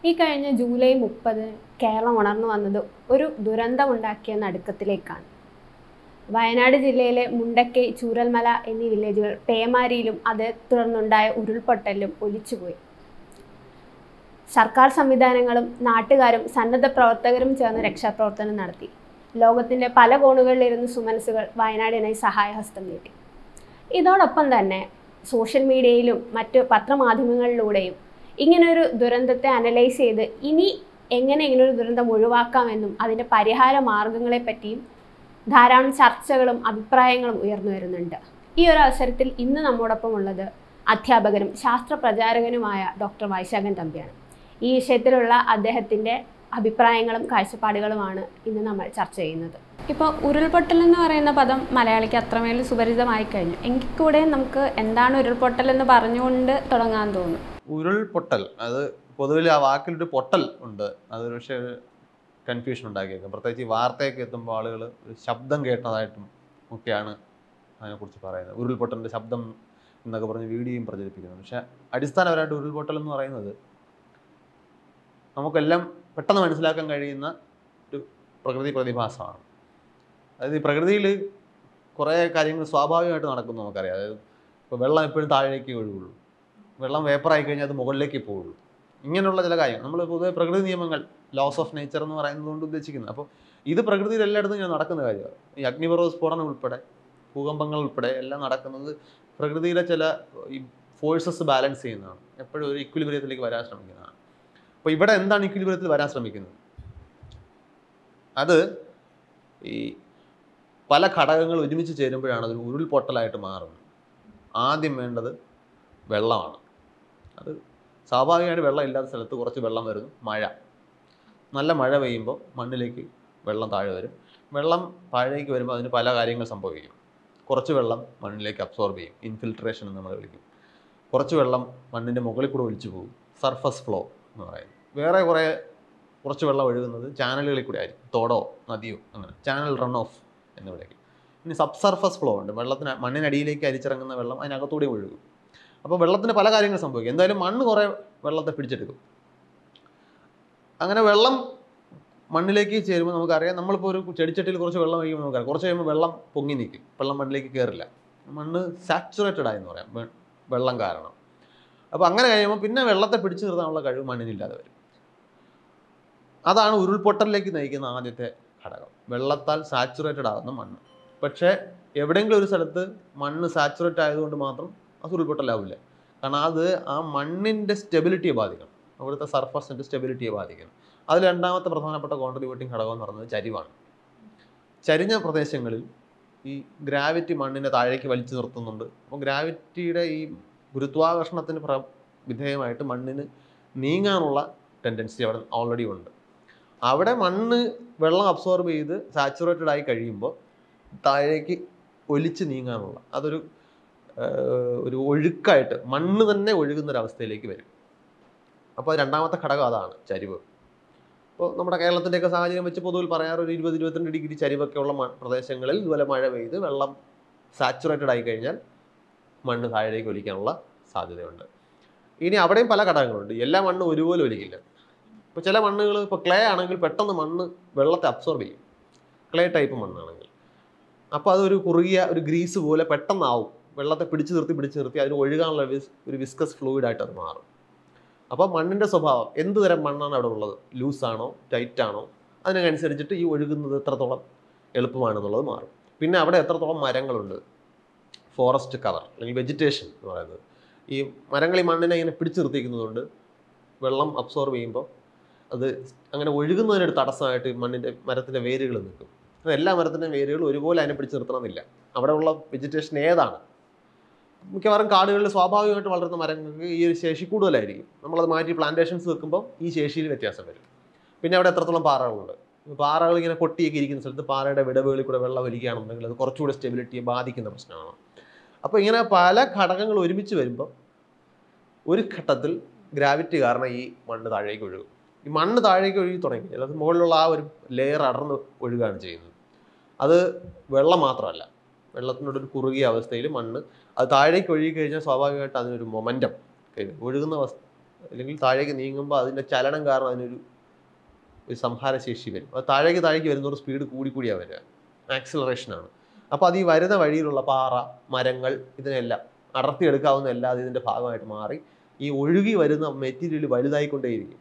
ഈ കഴിഞ്ഞ ജൂലൈ മുപ്പത് കേരളം ഉണർന്നു വന്നത് ഒരു ദുരന്തമുണ്ടാക്കിയ നടുക്കത്തിലേക്കാണ് വയനാട് ജില്ലയിലെ മുണ്ടക്കൈ ചൂരൽമല എന്നീ വില്ലേജുകൾ പേമാരിയിലും അതേ തുടർന്നുണ്ടായ ഉരുൾപൊട്ടലിലും ഒലിച്ചുപോയി സർക്കാർ സംവിധാനങ്ങളും നാട്ടുകാരും സന്നദ്ധ പ്രവർത്തകരും ചേർന്ന് രക്ഷാപ്രവർത്തനം നടത്തി ലോകത്തിൻ്റെ പല കോണുകളിലിരുന്ന് സുമനസ്സുകൾ വയനാടിനായി സഹായഹസ്തം നീട്ടി ഇതോടൊപ്പം തന്നെ സോഷ്യൽ മീഡിയയിലും മറ്റ് പത്രമാധ്യമങ്ങളിലൂടെയും ഇങ്ങനൊരു ദുരന്തത്തെ അനലൈസ് ചെയ്ത് ഇനി എങ്ങനെ ഇങ്ങനൊരു ദുരന്തം ഒഴിവാക്കാമെന്നും അതിൻ്റെ പരിഹാര മാർഗങ്ങളെ പറ്റിയും ധാരാളം ചർച്ചകളും അഭിപ്രായങ്ങളും ഉയർന്നു വരുന്നുണ്ട് ഈ ഒരു അവസരത്തിൽ ഇന്ന് നമ്മോടൊപ്പം ഉള്ളത് അധ്യാപകനും ശാസ്ത്ര പ്രചാരകനുമായ ഡോക്ടർ വൈശാഖൻ തമ്പിയാണ് ഈ വിഷയത്തിലുള്ള അദ്ദേഹത്തിൻ്റെ അഭിപ്രായങ്ങളും കാഴ്ചപ്പാടുകളുമാണ് ഇന്ന് നമ്മൾ ചർച്ച ചെയ്യുന്നത് ഇപ്പോൾ ഉരുൾപൊട്ടൽ എന്ന് പറയുന്ന പദം മലയാളിക്ക് അത്രമേൽ സുപരിചിതമായി കഴിഞ്ഞു എങ്കിൽ കൂടെ നമുക്ക് എന്താണ് ഉരുൾപൊട്ടൽ എന്ന് പറഞ്ഞുകൊണ്ട് തുടങ്ങാൻ തോന്നുന്നു ഉരുൾപൊട്ടൽ അത് പൊതുവിൽ ആ വാക്കിലൊരു പൊട്ടൽ ഉണ്ട് അത് പക്ഷേ ഒരു കൺഫ്യൂഷൻ ഉണ്ടാക്കിയേക്കും പ്രത്യേകിച്ച് ഈ വാർത്തയൊക്കെ എത്തുമ്പോൾ ആളുകൾ ഒരു ശബ്ദം കേട്ടതായിട്ടും ഒക്കെയാണ് അതിനെക്കുറിച്ച് പറയുന്നത് ഉരുൾപൊട്ടലിൻ്റെ ശബ്ദം എന്നൊക്കെ പറഞ്ഞ് വീഡിയോയും പ്രചരിപ്പിക്കുന്നത് പക്ഷേ അടിസ്ഥാനപരമായിട്ട് ഉരുൾപൊട്ടൽ എന്ന് പറയുന്നത് നമുക്കെല്ലാം പെട്ടെന്ന് മനസ്സിലാക്കാൻ കഴിയുന്ന ഒരു പ്രകൃതി പ്രതിഭാസമാണ് അതായത് ഈ പ്രകൃതിയിൽ കുറേ കാര്യങ്ങൾ സ്വാഭാവികമായിട്ട് നടക്കുന്നു നമുക്കറിയാം അതായത് ഇപ്പോൾ വെള്ളം എപ്പോഴും താഴേക്ക് ഒഴുകുള്ളൂ വെള്ളം വേപ്പറായി കഴിഞ്ഞാൽ അത് മുകളിലേക്ക് പോകുള്ളൂ ഇങ്ങനെയുള്ള ചില കാര്യങ്ങൾ നമ്മൾ പൊതുവെ പ്രകൃതി നിയമങ്ങൾ ലോസ് ഓഫ് നേച്ചർ എന്ന് പറയുന്നത് കൊണ്ട് ഉദ്ദേശിക്കുന്നത് അപ്പോൾ ഇത് പ്രകൃതിയിൽ എല്ലായിടത്തും ഇങ്ങനെ നടക്കുന്ന കാര്യമാണ് ഈ അഗ്നിപർവ്വ സ്ഫോടനം ഉൾപ്പെടെ ഭൂകമ്പങ്ങൾ ഉൾപ്പെടെ എല്ലാം നടക്കുന്നത് പ്രകൃതിയിലെ ചില ഈ ഫോഴ്സസ് ബാലൻസ് ചെയ്യുന്നതാണ് എപ്പോഴും ഒരു ഇക്വിലിബ്രിയത്തിലേക്ക് വരാൻ ശ്രമിക്കുന്നതാണ് അപ്പോൾ ഇവിടെ എന്താണ് ഇക്വിലിബ്രിയത്തിൽ വരാൻ ശ്രമിക്കുന്നത് അത് ഈ പല ഘടകങ്ങൾ ഒരുമിച്ച് ചേരുമ്പോഴാണ് അതൊരു ഉരുൾപൊട്ടലായിട്ട് മാറുന്നത് ആദ്യം വേണ്ടത് വെള്ളമാണ് അത് സ്വാഭാവികമായിട്ട് വെള്ളം ഇല്ലാത്ത സ്ഥലത്ത് കുറച്ച് വെള്ളം വരുന്നു മഴ നല്ല മഴ പെയ്യുമ്പോൾ മണ്ണിലേക്ക് വെള്ളം താഴെ വരും വെള്ളം താഴേക്ക് വരുമ്പോൾ അതിന് പല കാര്യങ്ങൾ സംഭവിക്കും കുറച്ച് വെള്ളം മണ്ണിലേക്ക് അബ്സോർബ് ചെയ്യും ഇൻഫിൽട്രേഷൻ എന്ന് നമ്മൾ വിളിക്കും കുറച്ച് വെള്ളം മണ്ണിൻ്റെ മുകളിൽ കൂടെ ഒലിച്ചു പോകും സർഫസ് ഫ്ലോ എന്ന് പറയുന്നത് വേറെ കുറേ കുറച്ച് വെള്ളം ഒഴുകുന്നത് ചാനലുകളിൽ കൂടെ ആയിരിക്കും തോടോ നദിയോ അങ്ങനെ ചാനൽ റൺ ഓഫ് എന്ന് വിളിക്കും ഇനി സബ്സർഫസ് ഫ്ലോ ഉണ്ട് വെള്ളത്തിന് മണ്ണിനടിയിലേക്ക് അരിച്ചിറങ്ങുന്ന വെള്ളം അതിനകത്തൂടെ ഒഴുകും അപ്പോൾ വെള്ളത്തിന് പല കാര്യങ്ങൾ സംഭവിക്കും എന്തായാലും മണ്ണ് കുറേ വെള്ളത്തെ പിടിച്ചെടുക്കും അങ്ങനെ വെള്ളം മണ്ണിലേക്ക് ചേരുമ്പോൾ നമുക്കറിയാം നമ്മളിപ്പോൾ ഒരു ചെടിച്ചട്ടിയിൽ കുറച്ച് വെള്ളം ഒഴിക്കുമ്പോൾ നമുക്കറിയാം കുറച്ച് കഴിയുമ്പോൾ വെള്ളം പൊങ്ങി നിൽക്കും വെള്ളം മണ്ണിലേക്ക് കയറില്ല മണ്ണ് സാച്ചുറേറ്റഡ് ആയെന്ന് പറയാം വെ- വെള്ളം കാരണം അപ്പോൾ അങ്ങനെ കഴിയുമ്പോൾ പിന്നെ വെള്ളത്തെ പിടിച്ചു നിർത്താനുള്ള കഴിവ് മണ്ണിനില്ലാതെ വരും അതാണ് ഉരുൾപൊട്ടലിലേക്ക് നയിക്കുന്ന ആദ്യത്തെ ഘടകം വെള്ളത്താൽ സാച്ചുറേറ്റഡ് ആകുന്ന മണ്ണ് പക്ഷേ എവിടെയെങ്കിലും ഒരു സ്ഥലത്ത് മണ്ണ് സാച്ചുറേറ്റ് ആയതുകൊണ്ട് മാത്രം അത് ഉരുൾപൊട്ടലാവില്ല കാരണം അത് ആ മണ്ണിൻ്റെ സ്റ്റെബിലിറ്റിയെ ബാധിക്കണം അവിടുത്തെ സർഫസിൻ്റെ സ്റ്റെബിലിറ്റിയെ ബാധിക്കണം അതിൽ രണ്ടാമത്തെ പ്രധാനപ്പെട്ട കോൺട്രിബ്യൂട്ടിംഗ് ഘടകം എന്ന് പറയുന്നത് ചരിവാണ് ചരിഞ്ഞ പ്രദേശങ്ങളിൽ ഈ ഗ്രാവിറ്റി മണ്ണിനെ താഴേക്ക് വലിച്ചു നിർത്തുന്നുണ്ട് അപ്പോൾ ഗ്രാവിറ്റിയുടെ ഈ ഗുരുത്വാകർഷണത്തിന് പ്ര വിധേയമായിട്ട് മണ്ണിന് നീങ്ങാനുള്ള ടെൻഡൻസി അവിടെ ഓൾറെഡി ഉണ്ട് അവിടെ മണ്ണ് വെള്ളം അബ്സോർബ് ചെയ്ത് സാച്ചുറേറ്റഡ് ആയി കഴിയുമ്പോൾ താഴേക്ക് ഒലിച്ച് നീങ്ങാനുള്ള അതൊരു ആഹ്, ഒരു ഒഴുക്കായിട്ട് മണ്ണ് തന്നെ ഒഴുകുന്ന ഒരു അവസ്ഥയിലേക്ക് വരും അപ്പോൾ രണ്ടാമത്തെ ഘടകം അതാണ് ചരിവ് ഇപ്പോൾ നമ്മുടെ കേരളത്തിൻ്റെയൊക്കെ സാഹചര്യം വെച്ച് പൊതുവിൽ പറയാറ് ഒരു ഇരുപത് ഇരുപത്തിരണ്ട് ഡിഗ്രി ചരിവൊക്കെ ഉള്ള മ- പ്രദേശങ്ങളിൽ ഇതുപോലെ മഴ പെയ്ത് വെള്ളം സാച്ചുറേറ്റഡ് ആയി കഴിഞ്ഞാൽ മണ്ണ് താഴേക്ക് ഒലിക്കാനുള്ള സാധ്യതയുണ്ട് ഇനി അവിടെയും പല ഘടകങ്ങളുണ്ട് എല്ലാ മണ്ണും ഒരുപോലെ ഒലിക്കില്ല ഇപ്പോൾ ചില മണ്ണുകൾ ഇപ്പോൾ ക്ലേ ആണെങ്കിൽ പെട്ടെന്ന് മണ്ണ് വെള്ളത്തെ അബ്സോർബ് ചെയ്യും ക്ലേ ടൈപ്പ് മണ്ണാണെങ്കിൽ അപ്പോൾ അതൊരു കുറുകിയ ഒരു ഗ്രീസ് പോലെ പെട്ടെന്നാവും വെള്ളത്തെ പിടിച്ചു നിർത്തി പിടിച്ചു നിർത്തി അതിന് ഒഴുകാനുള്ള വിസ് ഒരു വിസ്കസ് ഫ്ലൂയിഡായിട്ട് അത് മാറും അപ്പോൾ മണ്ണിൻ്റെ സ്വഭാവം എന്ത് തരം മണ്ണാണ് അവിടെ ഉള്ളത് ലൂസാണോ ടൈറ്റാണോ അതിനനുസരിച്ചിട്ട് ഈ ഒഴുകുന്നത് എത്രത്തോളം എളുപ്പമാണെന്നുള്ളത് മാറും പിന്നെ അവിടെ എത്രത്തോളം മരങ്ങളുണ്ട് ഫോറസ്റ്റ് കവർ അല്ലെങ്കിൽ വെജിറ്റേഷൻ എന്ന് പറയുന്നത് ഈ മരങ്ങൾ ഈ മണ്ണിനെ ഇങ്ങനെ പിടിച്ചു നിർത്തിക്കുന്നതുകൊണ്ട് വെള്ളം അബ്സോർബ് ചെയ്യുമ്പോൾ അത് അങ്ങനെ ഒഴുകുന്നതിനൊരു തടസ്സമായിട്ട് ഈ മണ്ണിൻ്റെ മരത്തിൻ്റെ വേരുകൾ നിൽക്കും അപ്പോൾ എല്ലാ മരത്തിൻ്റെയും വേരുകൾ ഒരുപോലെ അതിനെ പിടിച്ചു നിർത്തണമെന്നില്ല അവിടെ ഉള്ള വെജിറ്റേഷൻ ഏതാണ് മിക്കവാറും കാടുകളിൽ സ്വാഭാവികമായിട്ട് വളരുന്ന മരങ്ങൾക്ക് ഈ ഒരു ശേഷി കൂടുതലായിരിക്കും നമ്മളത് മാറ്റി പ്ലാന്റേഷൻസ് വെക്കുമ്പോൾ ഈ ശേഷിയിൽ വ്യത്യാസം വരും പിന്നെ അവിടെ എത്രത്തോളം പാറകളുണ്ട് പാറകൾ ഇങ്ങനെ പൊട്ടിയൊക്കെ ഇരിക്കുന്ന സ്ഥലത്ത് പാറയുടെ വിടവുകളിൽ കൂടെ വെള്ളം ഒലിക്കുകയാണെന്നുണ്ടെങ്കിൽ അത് കുറച്ചുകൂടെ സ്റ്റെബിലിറ്റിയെ ബാധിക്കുന്ന പ്രശ്നമാണ് അപ്പോൾ ഇങ്ങനെ പല ഘടകങ്ങൾ ഒരുമിച്ച് വരുമ്പോൾ ഒരു ഘട്ടത്തിൽ ഗ്രാവിറ്റി കാരണം ഈ മണ്ണ് താഴേക്ക് ഒഴുകും ഈ മണ്ണ് താഴേക്ക് ഒഴുകി തുടങ്ങി അത് മുകളിലുള്ള ആ ഒരു ലെയർ അടർന്ന് ഒഴുകുകയാണ് ചെയ്യുന്നത് അത് വെള്ളം മാത്രമല്ല വെള്ളത്തിനോട് ഒരു കുറുകിയ അവസ്ഥയിൽ മണ്ണ് അത് താഴേക്ക് ഒഴുകി കഴിഞ്ഞാൽ സ്വാഭാവികമായിട്ട് അതിനൊരു മൊമെൻറ്റം ഒഴുകുന്ന വസ്- അല്ലെങ്കിൽ താഴേക്ക് നീങ്ങുമ്പോൾ അതിൻ്റെ ചലനം കാരണം അതിനൊരു ഒരു സംഹാരശേഷി വരും അത് താഴേക്ക് താഴേക്ക് വരുന്നതോറും സ്പീഡ് കൂടി കൂടിയാണ് വരിക ആക്സിലറേഷനാണ് അപ്പോൾ അത് ഈ വരുന്ന വഴിയിലുള്ള പാറ മരങ്ങൾ ഇതിനെല്ലാം അടർത്തിയെടുക്കാവുന്ന എല്ലാം അത് ഇതിൻ്റെ ഭാഗമായിട്ട് മാറി ഈ ഒഴുകി വരുന്ന മെറ്റീരിയൽ വലുതായിക്കൊണ്ടേയിരിക്കും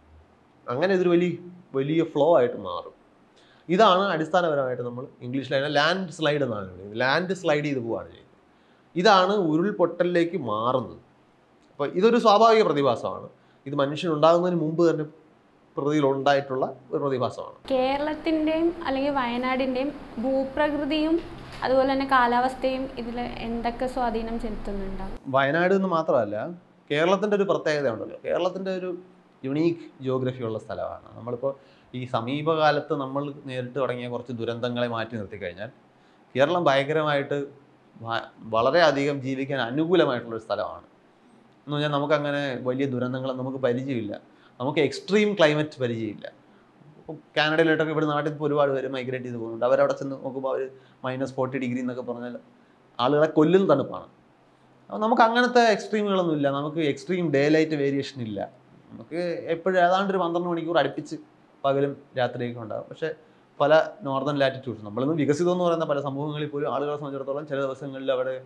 അങ്ങനെ ഇതൊരു വലിയ വലിയ ഫ്ലോ ആയിട്ട് മാറും ഇതാണ് അടിസ്ഥാനപരമായിട്ട് നമ്മൾ ഇംഗ്ലീഷിൽ അതിനെ ലാൻഡ് സ്ലൈഡ് എന്നാണ് വിളിക്കുന്നത് ലാൻഡ് സ്ലൈഡ് ചെയ്ത് പോവുകയാണ് ചെയ്യുന്നത് ഇതാണ് ഉരുൾപൊട്ടലിലേക്ക് മാറുന്നത് അപ്പോൾ ഇതൊരു സ്വാഭാവിക പ്രതിഭാസമാണ് ഇത് മനുഷ്യനുണ്ടാകുന്നതിന് മുമ്പ് തന്നെ പ്രകൃതിയിൽ ഉണ്ടായിട്ടുള്ള ഒരു പ്രതിഭാസമാണ് കേരളത്തിൻ്റെയും അല്ലെങ്കിൽ വയനാടിൻ്റെയും ഭൂപ്രകൃതിയും അതുപോലെ തന്നെ കാലാവസ്ഥയും ഇതിൽ എന്തൊക്കെ സ്വാധീനം ചെലുത്തുന്നുണ്ടാവും വയനാട് എന്ന് മാത്രമല്ല കേരളത്തിൻ്റെ ഒരു പ്രത്യേകത ഉണ്ടല്ലോ കേരളത്തിൻ്റെ ഒരു യുണീക്ക് ജിയോഗ്രഫി ഉള്ള സ്ഥലമാണ് നമ്മളിപ്പോൾ ഈ സമീപകാലത്ത് നമ്മൾ നേരിട്ട് തുടങ്ങിയ കുറച്ച് ദുരന്തങ്ങളെ മാറ്റി നിർത്തി കഴിഞ്ഞാൽ കേരളം ഭയങ്കരമായിട്ട് വ- വളരെയധികം ജീവിക്കാൻ അനുകൂലമായിട്ടുള്ളൊരു സ്ഥലമാണ് എന്ന് പറഞ്ഞാൽ നമുക്കങ്ങനെ വലിയ ദുരന്തങ്ങൾ നമുക്ക് പരിചയമില്ല നമുക്ക് എക്സ്ട്രീം ക്ലൈമറ്റ് പരിചയമില്ല ഇപ്പോൾ കാനഡയിലോട്ടൊക്കെ ഇവിടെ നാട്ടിൽ ഇപ്പോൾ ഒരുപാട് പേര് മൈഗ്രേറ്റ് ചെയ്ത് പോകുന്നുണ്ട് അവരവിടെ ചെന്ന് നോക്കുമ്പോൾ അവർ മൈനസ് ഫോർട്ടി ഡിഗ്രി എന്നൊക്കെ പറഞ്ഞാൽ ആളുകളെ കൊല്ലുന്ന തണുപ്പാണ് അപ്പോൾ നമുക്ക് അങ്ങനത്തെ എക്സ്ട്രീമുകളൊന്നും ഇല്ല നമുക്ക് എക്സ്ട്രീം ഡേ ലൈറ്റ് വേരിയേഷൻ ഇല്ല നമുക്ക് എപ്പോഴും ഏതാണ്ട് ഒരു പന്ത്രണ്ട് മണിക്കൂർ അടുപ്പിച്ച് പകലും രാത്രിയൊക്കെ ഉണ്ടാകും പക്ഷേ പല നോർത്തേൺ ലാറ്റിറ്റ്യൂഡ്സ് നമ്മളിന്ന് വികസിതം എന്ന് പറയുന്ന പല സമൂഹങ്ങളിൽ പോലും ആളുകളെ സംബന്ധിച്ചിടത്തോളം ചില ദിവസങ്ങളിൽ അവിടെ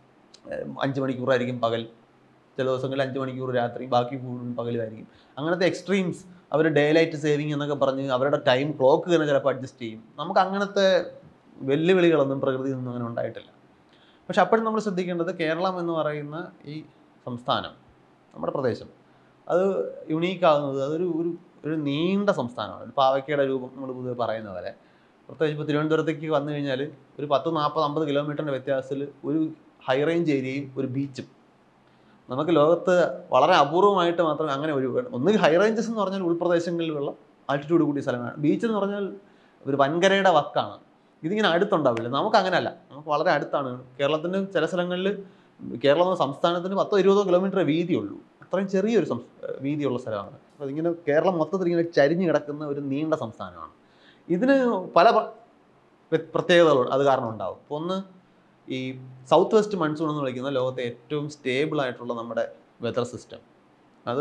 ഏഹ്, അഞ്ച് മണിക്കൂറായിരിക്കും പകൽ ചില ദിവസങ്ങളിൽ അഞ്ച് മണിക്കൂർ രാത്രി ബാക്കി കൂടുതലും പകലുമായിരിക്കും അങ്ങനത്തെ എക്സ്ട്രീംസ് അവർ ഡേ ലൈറ്റ് സേവിങ് എന്നൊക്കെ പറഞ്ഞ് അവരുടെ ടൈം ക്ലോക്ക് തന്നെ ചിലപ്പോൾ അഡ്ജസ്റ്റ് ചെയ്യും നമുക്ക് അങ്ങനത്തെ വെല്ലുവിളികളൊന്നും പ്രകൃതിയിൽ നിന്നും അങ്ങനെ ഉണ്ടായിട്ടില്ല പക്ഷെ അപ്പോഴും നമ്മൾ ശ്രദ്ധിക്കേണ്ടത് കേരളം എന്ന് പറയുന്ന ഈ സംസ്ഥാനം നമ്മുടെ പ്രദേശം അത് യുണീക്ക് ആകുന്നത് അതൊരു ഒരു ഒരു നീണ്ട സംസ്ഥാനമാണ് ഒരു പാവയ്ക്കയുടെ രൂപം നമ്മൾ പൊതുവെ പറയുന്ന പോലെ പ്രത്യേകിച്ച് ഇപ്പോൾ തിരുവനന്തപുരത്തേക്ക് വന്നു കഴിഞ്ഞാൽ ഒരു പത്ത് നാൽപ്പത് അമ്പത് കിലോമീറ്ററിൻ്റെ വ്യത്യാസത്തിൽ ഒരു ഹൈ റേഞ്ച് ഏരിയയും ഒരു ബീച്ചും നമുക്ക് ലോകത്ത് വളരെ അപൂർവമായിട്ട് മാത്രമേ അങ്ങനെ ഒരു ഒന്നുകിൽ ഹൈ റേഞ്ചസ് എന്ന് പറഞ്ഞാൽ ഉൾപ്രദേശങ്ങളിലുള്ള ആൾട്ടിറ്റ്യൂഡ് കൂടിയ സ്ഥലമാണ് ബീച്ച് എന്ന് പറഞ്ഞാൽ ഒരു വൻകരയുടെ വക്കാണ് ഇതിങ്ങനെ അടുത്തുണ്ടാവില്ല നമുക്ക് അങ്ങനെയല്ല നമുക്ക് വളരെ അടുത്താണ് കേരളത്തിന് ചില സ്ഥലങ്ങളിൽ കേരളം എന്ന സംസ്ഥാനത്തിന് പത്തോ ഇരുപതോ കിലോമീറ്റർ വീതിയുള്ളൂ അത്രയും ചെറിയൊരു സംസ് വീതിയുള്ള സ്ഥലമാണ് അപ്പോൾ ഇതിങ്ങനെ കേരളം മൊത്തത്തിൽ ഇങ്ങനെ ചരിഞ്ഞ് കിടക്കുന്ന ഒരു നീണ്ട സംസ്ഥാനമാണ് ഇതിന് പല പ്ര- വ്യ- പ്രത്യേകതകൾ അത് കാരണം ഉണ്ടാവും ഇപ്പോൾ ഒന്ന് ഈ സൗത്ത് വെസ്റ്റ് മൺസൂൺ എന്ന് വിളിക്കുന്ന ലോകത്തെ ഏറ്റവും സ്റ്റേബിൾ ആയിട്ടുള്ള നമ്മുടെ വെതർ സിസ്റ്റം അത്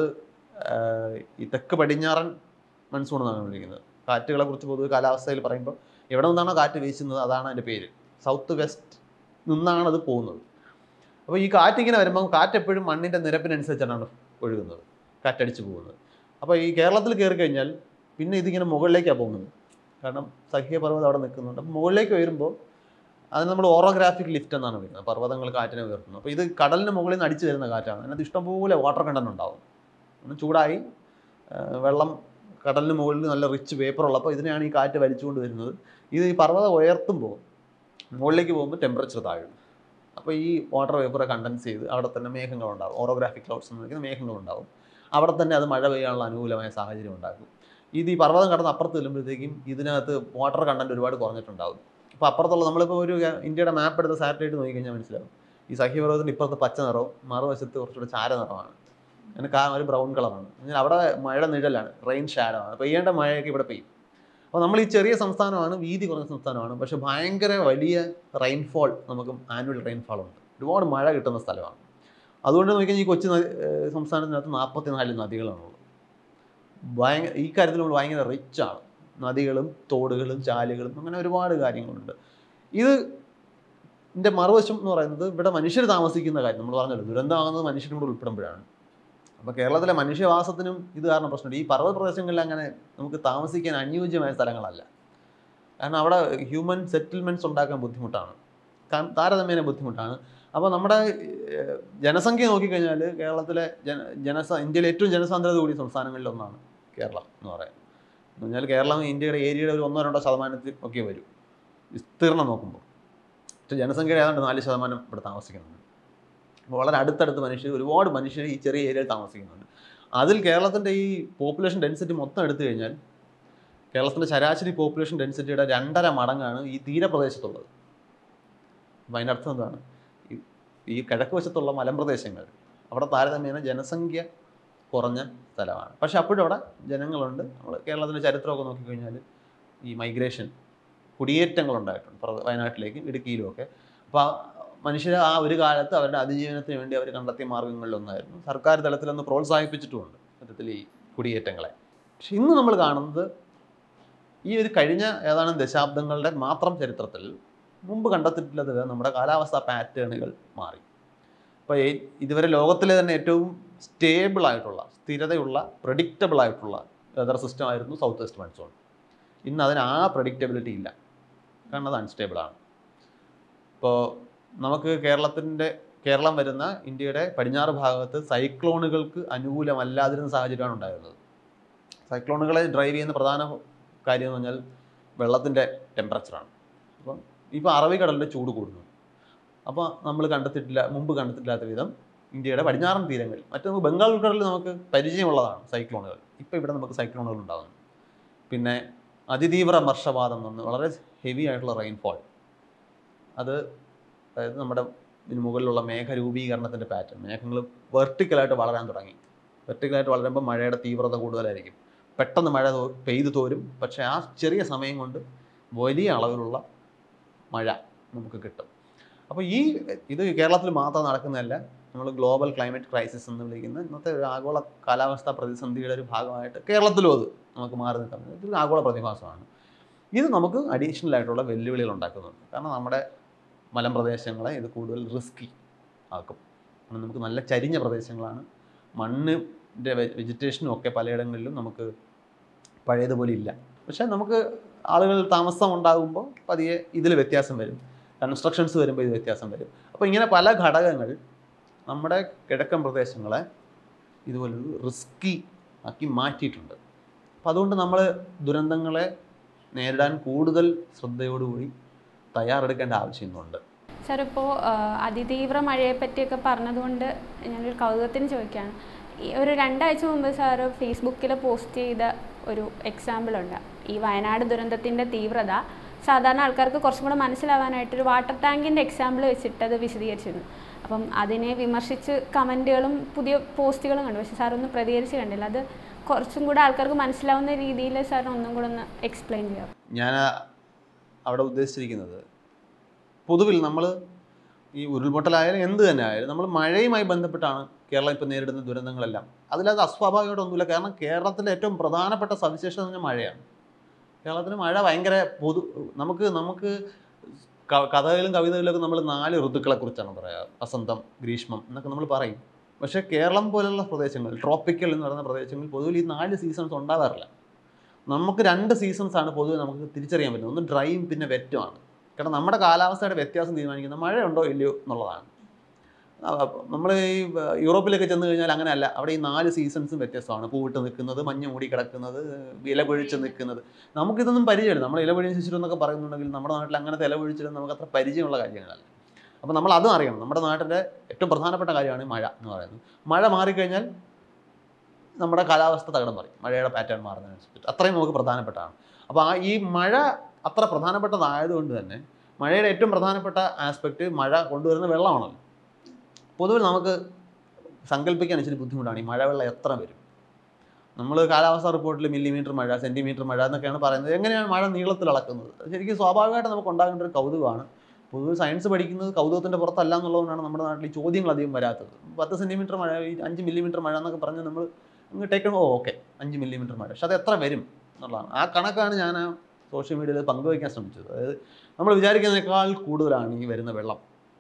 ആഹ്, ഈ തെക്ക് പടിഞ്ഞാറൻ മൺസൂൺ എന്നാണ് വിളിക്കുന്നത് കാറ്റുകളെ കുറിച്ച് പൊതുവെ കാലാവസ്ഥയിൽ പറയുമ്പോൾ എവിടെ നിന്നാണോ കാറ്റ് വീശുന്നത് അതാണ് അതിൻ്റെ പേര് സൗത്ത് വെസ്റ്റ് നിന്നാണ് അത് പോകുന്നത് അപ്പോൾ ഈ കാറ്റ് ഇങ്ങനെ വരുമ്പോൾ കാറ്റ് എപ്പോഴും മണ്ണിൻ്റെ നിരപ്പിനനുസരിച്ചാണ് ഒഴുകുന്നത് കാറ്റടിച്ച് പോകുന്നത് അപ്പോൾ ഈ കേരളത്തിൽ കയറി കഴിഞ്ഞാൽ പിന്നെ ഇതിങ്ങനെ മുകളിലേക്കാണ് പോകുന്നത് കാരണം സഹ്യപർവ്വതം അവിടെ നിൽക്കുന്നുണ്ട് അപ്പോൾ മുകളിലേക്ക് വരുമ്പോൾ അത് നമ്മൾ ഓറോഗ്രാഫിക് ലിഫ്റ്റ് എന്നാണ് വിളിക്കുന്നത് പർവ്വതങ്ങൾ കാറ്റിനെ ഉയർത്തുന്നു അപ്പോൾ ഇത് കടലിന് മുകളിൽ നിന്ന് അടിച്ചു വരുന്ന കാറ്റാണ് അതിനകത്ത് ഇഷ്ടംപോലെ വാട്ടർ കണ്ടന്റ് ഉണ്ടാവും ഒന്ന് ചൂടായി ആ, വെള്ളം കടലിന് മുകളിൽ നല്ല റിച്ച് വേപ്പർ ഉള്ളപ്പോൾ ഇതിനെയാണ് ഈ കാറ്റ് വലിച്ചുകൊണ്ട് വരുന്നത് ഇത് ഈ പർവ്വതം ഉയർത്തുമ്പോൾ മുകളിലേക്ക് പോകുമ്പോൾ ടെമ്പറേച്ചർ താഴും അപ്പോൾ ഈ വാട്ടർ വേപ്പറെ കണ്ടൻസ് ചെയ്ത് അവിടെ തന്നെ മേഘങ്ങളുണ്ടാകും ഓറോഗ്രാഫിക് ക്ലൗഡ്സ് എന്ന് വിളിക്കുന്ന മേഘങ്ങളുണ്ടാകും അവിടെ തന്നെ അത് മഴ പെയ്യാനുള്ള അനുകൂലമായ സാഹചര്യം ഉണ്ടാക്കും ഇത് ഈ പർവ്വതം കടന്ന് അപ്പുറത്ത് ചെല്ലുമ്പോഴത്തേക്കും ഇതിനകത്ത് വാട്ടർ കണ്ടന്റ് ഒരുപാട് കുറഞ്ഞിട്ടുണ്ടാകും ഇപ്പോൾ അപ്പുറത്തുള്ള നമ്മളിപ്പോൾ ഒരു ഇന്ത്യയുടെ മാപ്പ് എടുത്ത് സാറ്റലൈറ്റ് നോക്കിക്കഴിഞ്ഞാൽ മനസ്സിലാവും ഈ സഹ്യപർവ്വതത്തിൻ്റെ ഇപ്പുറത്ത് പച്ച നിറവും മറുവശത്ത് കുറച്ചുകൂടെ ചാര നിറമാണ് അങ്ങനെ കാ ഒരു ബ്രൗൺ കളറാണ് എന്നാൽ അവിടെ മഴ നിഴലാണ് റെയിൻ ഷാഡോ ആണ് പെയ്യേണ്ട മഴയൊക്കെ ഇവിടെ പെയ്യും അപ്പോൾ നമ്മൾ ഈ ചെറിയ സംസ്ഥാനമാണ് വീതി കുറഞ്ഞ സംസ്ഥാനമാണ് പക്ഷേ ഭയങ്കര വലിയ റെയിൻഫോൾ നമുക്ക് ആനുവൽ റെയിൻഫാൾ ഉണ്ട് ഒരുപാട് മഴ കിട്ടുന്ന സ്ഥലമാണ് അതുകൊണ്ട് നോക്കിയാൽ ഈ കൊച്ചു നദി- ഏഹ് സംസ്ഥാനത്തിനകത്ത് നാൽപ്പത്തി നാല് നദികളാണുള്ളത് ഭയങ്കര ഈ കാര്യത്തിൽ നമ്മൾ ഭയങ്കര റിച്ചാണ് നദികളും തോടുകളും ചാലുകളും അങ്ങനെ ഒരുപാട് കാര്യങ്ങളുണ്ട് ഇത് ഇതിൻ്റെ മറുവശം എന്ന് പറയുന്നത് ഇവിടെ മനുഷ്യർ താമസിക്കുന്ന കാര്യം നമ്മൾ പറഞ്ഞല്ലോ ദുരന്തമാകുന്നത് മനുഷ്യരും കൂടെ ഉൾപ്പെടുമ്പോഴാണ് അപ്പോൾ കേരളത്തിലെ മനുഷ്യവാസത്തിനും ഇത് കാരണം പ്രശ്നമുണ്ട് ഈ പർവ്വത പ്രദേശങ്ങളിൽ അങ്ങനെ നമുക്ക് താമസിക്കാൻ അനുയോജ്യമായ സ്ഥലങ്ങളല്ല കാരണം അവിടെ ഹ്യൂമൻ സെറ്റിൽമെൻറ്റ്സ് ഉണ്ടാക്കാൻ ബുദ്ധിമുട്ടാണ് കാ- താരതമ്യേന ബുദ്ധിമുട്ടാണ് അപ്പോൾ നമ്മുടെ ഏഹ്, ജനസംഖ്യ നോക്കിക്കഴിഞ്ഞാൽ കേരളത്തിലെ ജന ജനസ ഇന്ത്യയിലെ ഏറ്റവും ജനസാന്ദ്രത കൂടിയ സംസ്ഥാനങ്ങളിൽ ഒന്നാണ് കേരളം എന്ന് പറയുന്നത് എന്ന് പറഞ്ഞാൽ കേരളം ഇന്ത്യയുടെ ഏരിയയുടെ ഒരു ഒന്നോ രണ്ടോ ശതമാനത്തിൽ ഒക്കെ വരും വിസ്തീർണം നോക്കുമ്പോൾ പക്ഷേ ജനസംഖ്യ ഏതാണ്ട് നാല് ശതമാനം ഇവിടെ താമസിക്കുന്നുണ്ട് അപ്പോൾ വളരെ അടുത്തടുത്ത് മനുഷ്യർ ഒരുപാട് മനുഷ്യർ ഈ ചെറിയ ഏരിയയിൽ താമസിക്കുന്നുണ്ട് അതിൽ കേരളത്തിൻ്റെ ഈ പോപ്പുലേഷൻ ഡെൻസിറ്റി മൊത്തം എടുത്തു കഴിഞ്ഞാൽ കേരളത്തിൻ്റെ ശരാശരി പോപ്പുലേഷൻ ഡെൻസിറ്റിയുടെ രണ്ടര മടങ്ങാണ് ഈ തീരപ്രദേശത്തുള്ളത് അപ്പോൾ അതിൻ്റെ അർത്ഥം എന്താണ് ഈ- ഈ കിഴക്ക് വശത്തുള്ള മലമ്പ്രദേശങ്ങൾ അവിടെ താരതമ്യേന ജനസംഖ്യ കുറഞ്ഞ സ്ഥലമാണ് പക്ഷെ അപ്പോഴും അവിടെ ജനങ്ങളുണ്ട് നമ്മൾ കേരളത്തിൻ്റെ ചരിത്രമൊക്കെ നോക്കിക്കഴിഞ്ഞാൽ ഈ മൈഗ്രേഷൻ കുടിയേറ്റങ്ങൾ ഉണ്ടായിട്ടുണ്ട് പ്ര- വയനാട്ടിലേക്കും ഇടുക്കിയിലും ഒക്കെ അപ്പോൾ ആ മനുഷ്യർ ആ ഒരു കാലത്ത് അവരുടെ അതിജീവനത്തിന് വേണ്ടി അവർ കണ്ടെത്തിയ മാർഗങ്ങളിലൊന്നായിരുന്നു സർക്കാർ തലത്തിലൊന്ന് പ്രോത്സാഹിപ്പിച്ചിട്ടുമുണ്ട് സത്യത്തിൽ ഈ കുടിയേറ്റങ്ങളെ പക്ഷെ ഇന്ന് നമ്മൾ കാണുന്നത് ഈ ഒരു കഴിഞ്ഞ ഏതാനും ദശാബ്ദങ്ങളുടെ മാത്രം ചരിത്രത്തിൽ മുമ്പ് കണ്ടെത്തിയിട്ടുള്ളത് നമ്മുടെ കാലാവസ്ഥാ പാറ്റേണുകൾ മാറി അപ്പോൾ ഇതുവരെ ലോകത്തിലെ തന്നെ ഏറ്റവും സ്റ്റേബിൾ ആയിട്ടുള്ള സ്ഥിരതയുള്ള പ്രഡിക്റ്റബിൾ ആയിട്ടുള്ള വെതർ സിസ്റ്റം ആയിരുന്നു സൗത്ത് വെസ്റ്റ് മൺസൂൺ ഇന്ന് അതിന് ആ പ്രഡിക്റ്റബിലിറ്റി ഇല്ല കാരണം അത് അൺസ്റ്റേബിൾ ആണ് ഇപ്പോൾ നമുക്ക് കേരളത്തിൻ്റെ കേരളം വരുന്ന ഇന്ത്യയുടെ പടിഞ്ഞാറ് ഭാഗത്ത് സൈക്ലോണുകൾക്ക് അനുകൂലമല്ലാതിരുന്ന സാഹചര്യമാണ് ഉണ്ടായിരുന്നത് സൈക്ലോണുകളെ ഡ്രൈവ് ചെയ്യുന്ന പ്രധാന കാര്യം എന്ന് പറഞ്ഞാൽ വെള്ളത്തിൻ്റെ ടെമ്പറേച്ചറാണ് അപ്പം ഇപ്പോൾ അറബിക്കടലിൻ്റെ ചൂട് കൂടുന്നു അപ്പോൾ നമ്മൾ കണ്ടെത്തിയിട്ടില്ല മുമ്പ് കണ്ടെത്തിയില്ലാത്ത വിധം ഇന്ത്യയുടെ പടിഞ്ഞാറൻ തീരങ്ങളിൽ മറ്റു നമുക്ക് ബംഗാൾ ഉൾക്കടലിൽ നമുക്ക് പരിചയമുള്ളതാണ് സൈക്ലോണുകൾ ഇപ്പോൾ ഇവിടെ നമുക്ക് സൈക്ലോണുകൾ ഉണ്ടാകുന്നു പിന്നെ അതിതീവ്ര വർഷപാതം എന്ന് പറഞ്ഞ് വളരെ ഹെവി ആയിട്ടുള്ള റെയിൻഫോൾ അത് അതായത് നമ്മുടെ ഇതിന് മുകളിലുള്ള മേഘരൂപീകരണത്തിൻ്റെ പാറ്റേൺ മേഘങ്ങൾ വെർട്ടിക്കലായിട്ട് വളരാൻ തുടങ്ങി വെർട്ടിക്കലായിട്ട് വളരുമ്പോൾ മഴയുടെ തീവ്രത കൂടുതലായിരിക്കും പെട്ടെന്ന് മഴ തോ- പെയ്തു തോരും പക്ഷേ ആ ചെറിയ സമയം കൊണ്ട് വലിയ അളവിലുള്ള മഴ നമുക്ക് കിട്ടും അപ്പോൾ ഈ ഇത് കേരളത്തിൽ മാത്രം നടക്കുന്നതല്ല നമ്മൾ ഗ്ലോബൽ ക്ലൈമറ്റ് ക്രൈസിസ് എന്ന് വിളിക്കുന്ന ഇന്നത്തെ ഒരു ആഗോള കാലാവസ്ഥാ പ്രതിസന്ധിയുടെ ഒരു ഭാഗമായിട്ട് കേരളത്തിലും അത് നമുക്ക് മാറി നിൽക്കാൻ പറ്റും ഇതൊരു ആഗോള പ്രതിഭാസമാണ് ഇത് നമുക്ക് അഡീഷണൽ ആയിട്ടുള്ള വെല്ലുവിളികൾ ഉണ്ടാക്കുന്നുണ്ട് കാരണം നമ്മുടെ മലമ്പ്രദേശങ്ങളെ ഇത് കൂടുതൽ റിസ്കി ആക്കും കാരണം നമുക്ക് നല്ല ചരിഞ്ഞ പ്രദേശങ്ങളാണ് മണ്ണിൻ്റെ വെജിറ്റേഷനും ഒക്കെ പലയിടങ്ങളിലും നമുക്ക് പഴയതുപോലെ ഇല്ല പക്ഷേ നമുക്ക് ആളുകൾ താമസം ഉണ്ടാകുമ്പോൾ പതിയെ ഇതിൽ വ്യത്യാസം വരും കൺസ്ട്രക്ഷൻസ് വരുമ്പോൾ ഇത് വ്യത്യാസം വരും അപ്പോൾ ഇങ്ങനെ പല ഘടകങ്ങൾ നമ്മുടെ കിഴക്കൻ പ്രദേശങ്ങളെ ഇതുപോലൊരു റിസ്കി ആക്കി മാറ്റിയിട്ടുണ്ട് അപ്പോൾ അതുകൊണ്ട് നമ്മൾ ദുരന്തങ്ങളെ നേരിടാൻ കൂടുതൽ ശ്രദ്ധയോടുകൂടി തയ്യാറെടുക്കേണ്ട ആവശ്യമുണ്ട് സാർ ഇപ്പോൾ അതിതീവ്ര മഴയെ പറ്റിയൊക്കെ പറഞ്ഞതുകൊണ്ട് ഞാനൊരു കൗതുകത്തിന് ചോദിക്കുകയാണ് ഈ ഒരു രണ്ടാഴ്ച മുമ്പ് സാറ് ഫേസ്ബുക്കിൽ പോസ്റ്റ് ചെയ്ത ഒരു എക്സാമ്പിൾ ഉണ്ട് ഈ വയനാട് ദുരന്തത്തിൻ്റെ തീവ്രത സാധാരണ ആൾക്കാർക്ക് കുറച്ചും കൂടെ മനസ്സിലാവാനായിട്ട് ഒരു വാട്ടർ ടാങ്കിൻ്റെ എക്സാമ്പിൾ വെച്ചിട്ട് അത് വിശദീകരിച്ചിരുന്നു അപ്പം അതിനെ വിമർശിച്ച് കമൻറ്റുകളും പുതിയ പോസ്റ്റുകളും കണ്ടു പക്ഷേ സാർ ഒന്നും പ്രതികരിച്ച് കണ്ടില്ല അത് കുറച്ചും കൂടെ ആൾക്കാർക്ക് മനസ്സിലാവുന്ന രീതിയിൽ സാറിന് ഒന്നും കൂടെ ഒന്ന് എക്സ്പ്ലെയിൻ ചെയ്യാം ഞാൻ അവിടെ ഉദ്ദേശിച്ചിരിക്കുന്നത് പൊതുവിൽ നമ്മൾ ഈ ഉരുൾപൊട്ടലായാലും എന്ത് തന്നെ ആയാലും നമ്മൾ മഴയുമായി ബന്ധപ്പെട്ടാണ് കേരളം ഇപ്പോൾ നേരിടുന്ന ദുരന്തങ്ങളെല്ലാം അതിലത് അസ്വാഭാവികമായിട്ടൊന്നുമില്ല കാരണം കേരളത്തിലെ ഏറ്റവും പ്രധാനപ്പെട്ട സവിശേഷത എന്ന് പറഞ്ഞാൽ മഴയാണ് കേരളത്തിന് മഴ ഭയങ്കര പൊതു നമുക്ക് നമുക്ക് ക- കഥകളിലും കവിതകളിലൊക്കെ നമ്മൾ നാല് ഋതുക്കളെ കുറിച്ചാണ് പറയുക വസന്തം ഗ്രീഷ്മം എന്നൊക്കെ നമ്മൾ പറയും പക്ഷേ കേരളം പോലുള്ള പ്രദേശങ്ങൾ ട്രോപ്പിക്കൽ എന്ന് പറയുന്ന പ്രദേശങ്ങളിൽ പൊതുവിൽ ഈ നാല് സീസൺസ് ഉണ്ടാകാറില്ല നമുക്ക് രണ്ട് സീസൺസ് ആണ് പൊതുവെ നമുക്ക് തിരിച്ചറിയാൻ പറ്റുന്നത് ഒന്ന് ഡ്രൈയും പിന്നെ വെറ്റുമാണ് കാരണം നമ്മുടെ കാലാവസ്ഥയുടെ വ്യത്യാസം തീരുമാനിക്കുന്നത് മഴയുണ്ടോ ഇല്ലയോ എന്നുള്ളതാണ് നമ്മൾ ഈ വ- യൂറോപ്പിലൊക്കെ ചെന്ന് കഴിഞ്ഞാൽ അങ്ങനെയല്ല അവിടെ ഈ നാല് സീസൺസും വ്യത്യസ്തമാണ് പൂവിട്ട് നിൽക്കുന്നത് മഞ്ഞ് മൂടി കിടക്കുന്നത് ഇല പൊഴിച്ച് നിൽക്കുന്നത് നമുക്കിതൊന്നും പരിചയമില്ല നമ്മൾ ഇല പൊഴിച്ചിട്ട് എന്നൊക്കെ പറയുന്നുണ്ടെങ്കിൽ നമ്മുടെ നാട്ടിൽ അങ്ങനത്തെ ഇല പൊഴിച്ചിട്ട് നമുക്ക് അത്ര പരിചയമുള്ള കാര്യങ്ങളല്ല അപ്പോൾ നമ്മൾ അതും അറിയണം നമ്മുടെ നാട്ടിൻ്റെ ഏറ്റവും പ്രധാനപ്പെട്ട കാര്യമാണ് മഴ എന്ന് പറയുന്നത് മഴ മാറിക്കഴിഞ്ഞാൽ നമ്മുടെ കാലാവസ്ഥ തകിടം പറയും മഴയുടെ പാറ്റേൺ മാറുന്നതിനനുസരിച്ച് അത്രയും നമുക്ക് പ്രധാനപ്പെട്ടതാണ് അപ്പോൾ ആ ഈ മഴ അത്ര പ്രധാനപ്പെട്ടതായതുകൊണ്ട് തന്നെ മഴയുടെ ഏറ്റവും പ്രധാനപ്പെട്ട ആസ്പെക്റ്റ് മഴ കൊണ്ടുവരുന്ന വെള്ളമാണല്ലോ പൊതുവെ നമുക്ക് സങ്കല്പിക്കാൻ ഇച്ചിരി ബുദ്ധിമുട്ടാണ് ഈ മഴവെള്ളം എത്ര വരും നമ്മൾ കാലാവസ്ഥാ റിപ്പോർട്ടിൽ മില്ലിമീറ്റർ മഴ സെൻറ്റിമീറ്റർ മഴ എന്നൊക്കെയാണ് പറയുന്നത് എങ്ങനെയാണ് മഴ നീളത്തിൽ അളക്കുന്നത് അത് ശരിക്കും സ്വാഭാവികമായിട്ട് നമുക്ക് ഉണ്ടാകേണ്ട ഒരു കൗതുകമാണ് പൊതുവെ സയൻസ് പഠിക്കുന്നത് കൗതുകത്തിൻ്റെ പുറത്തല്ല എന്നുള്ളതുകൊണ്ടാണ് നമ്മുടെ നാട്ടിൽ ഈ ചോദ്യങ്ങൾ അധികം വരാത്തത് പത്ത് സെൻറ്റിമീറ്റർ മഴ ഈ അഞ്ച് മില്ലിമീറ്റർ മഴ എന്നൊക്കെ പറഞ്ഞ് നമ്മൾ അങ്ങ് ടേക്കൺ ഓ ഓക്കെ അഞ്ച് മില്ലിമീറ്റർ മഴ പക്ഷെ അത് എത്ര വരും എന്നുള്ളതാണ് ആ കണക്കാണ് ഞാൻ ആ സോഷ്യൽ മീഡിയയിൽ പങ്കുവയ്ക്കാൻ ശ്രമിച്ചത് അതായത് നമ്മൾ വിചാരിക്കുന്നതിനേക്കാൾ കൂടുതലാണ് ഈ വരുന്ന വെള്ളം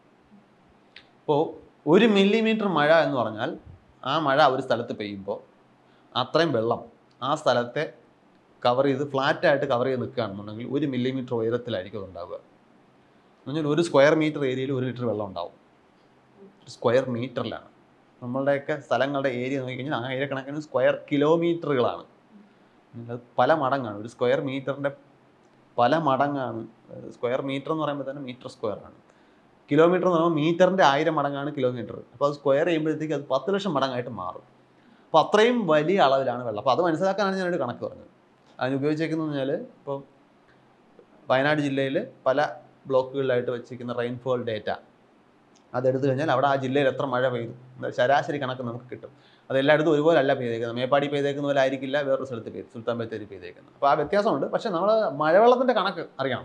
ഇപ്പോൾ ഒരു മില്ലിമീറ്റർ മഴ എന്ന് പറഞ്ഞാൽ ആ മഴ ഒരു സ്ഥലത്ത് പെയ്യുമ്പോൾ അത്രയും വെള്ളം ആ സ്ഥലത്തെ കവർ ചെയ്ത് ഫ്ലാറ്റായിട്ട് കവർ ചെയ്ത് നിൽക്കുകയാണെന്നുണ്ടെങ്കിൽ ഒരു മില്ലിമീറ്റർ ഉയരത്തിലായിരിക്കും അത് ഉണ്ടാവുക എന്ന് പറഞ്ഞാൽ ഒരു സ്ക്വയർ മീറ്റർ ഏരിയയിൽ ഒരു ലിറ്റർ വെള്ളം ഉണ്ടാവും സ്ക്വയർ മീറ്ററിലാണ് നമ്മളുടെയൊക്കെ സ്ഥലങ്ങളുടെ ഏരിയ നോക്കിക്കഴിഞ്ഞാൽ ആയിരക്കണക്കിന് സ്ക്വയർ കിലോമീറ്ററുകളാണ് അത് പല മടങ്ങാണ് ഒരു സ്ക്വയർ മീറ്ററിൻ്റെ പല മടങ്ങാണ് സ്ക്വയർ മീറ്റർ എന്ന് പറയുമ്പോൾ തന്നെ മീറ്റർ സ്ക്വയർ ആണ് കിലോമീറ്റർ എന്ന് പറയുമ്പോൾ മീറ്ററിൻ്റെ ആയിരം മടങ്ങാണ് കിലോമീറ്റർ അപ്പോൾ അത് സ്ക്വയർ ചെയ്യുമ്പോഴത്തേക്ക് അത് പത്ത് ലക്ഷം മടങ്ങായിട്ട് മാറും അപ്പോൾ അത്രയും വലിയ അളവിലാണ് വെള്ളം അപ്പോൾ അത് മനസ്സിലാക്കാനാണ് ഞാനൊരു കണക്ക് പറഞ്ഞത് അതിന് ഉപയോഗിച്ചേക്കുന്നത് പറഞ്ഞാൽ ഇപ്പോൾ വയനാട് ജില്ലയിൽ പല ബ്ലോക്കുകളിലായിട്ട് വെച്ചിരിക്കുന്ന റെയിൻഫോൾ ഡേറ്റ അതെടുത്തു കഴിഞ്ഞാൽ അവിടെ ആ ജില്ലയിൽ എത്ര മഴ പെയ്തു എന്താ ശരാശരി കണക്ക് നമുക്ക് കിട്ടും അത് എല്ലായിടത്തും ഒരുപോലെ അല്ല പെയ്തേക്കുന്നത് മേപ്പാടി പെയ്തേക്കുന്ന പോലെ ആയിരിക്കില്ല വേറൊരു സ്ഥലത്ത് പെയ്ത് സുൽത്താൻ ബത്തേരി പെയ്തേക്കുന്നത് അപ്പോൾ ആ വ്യത്യാസമുണ്ട് പക്ഷേ നമ്മൾ മഴവെള്ളത്തിൻ്റെ കണക്ക് അറിയണം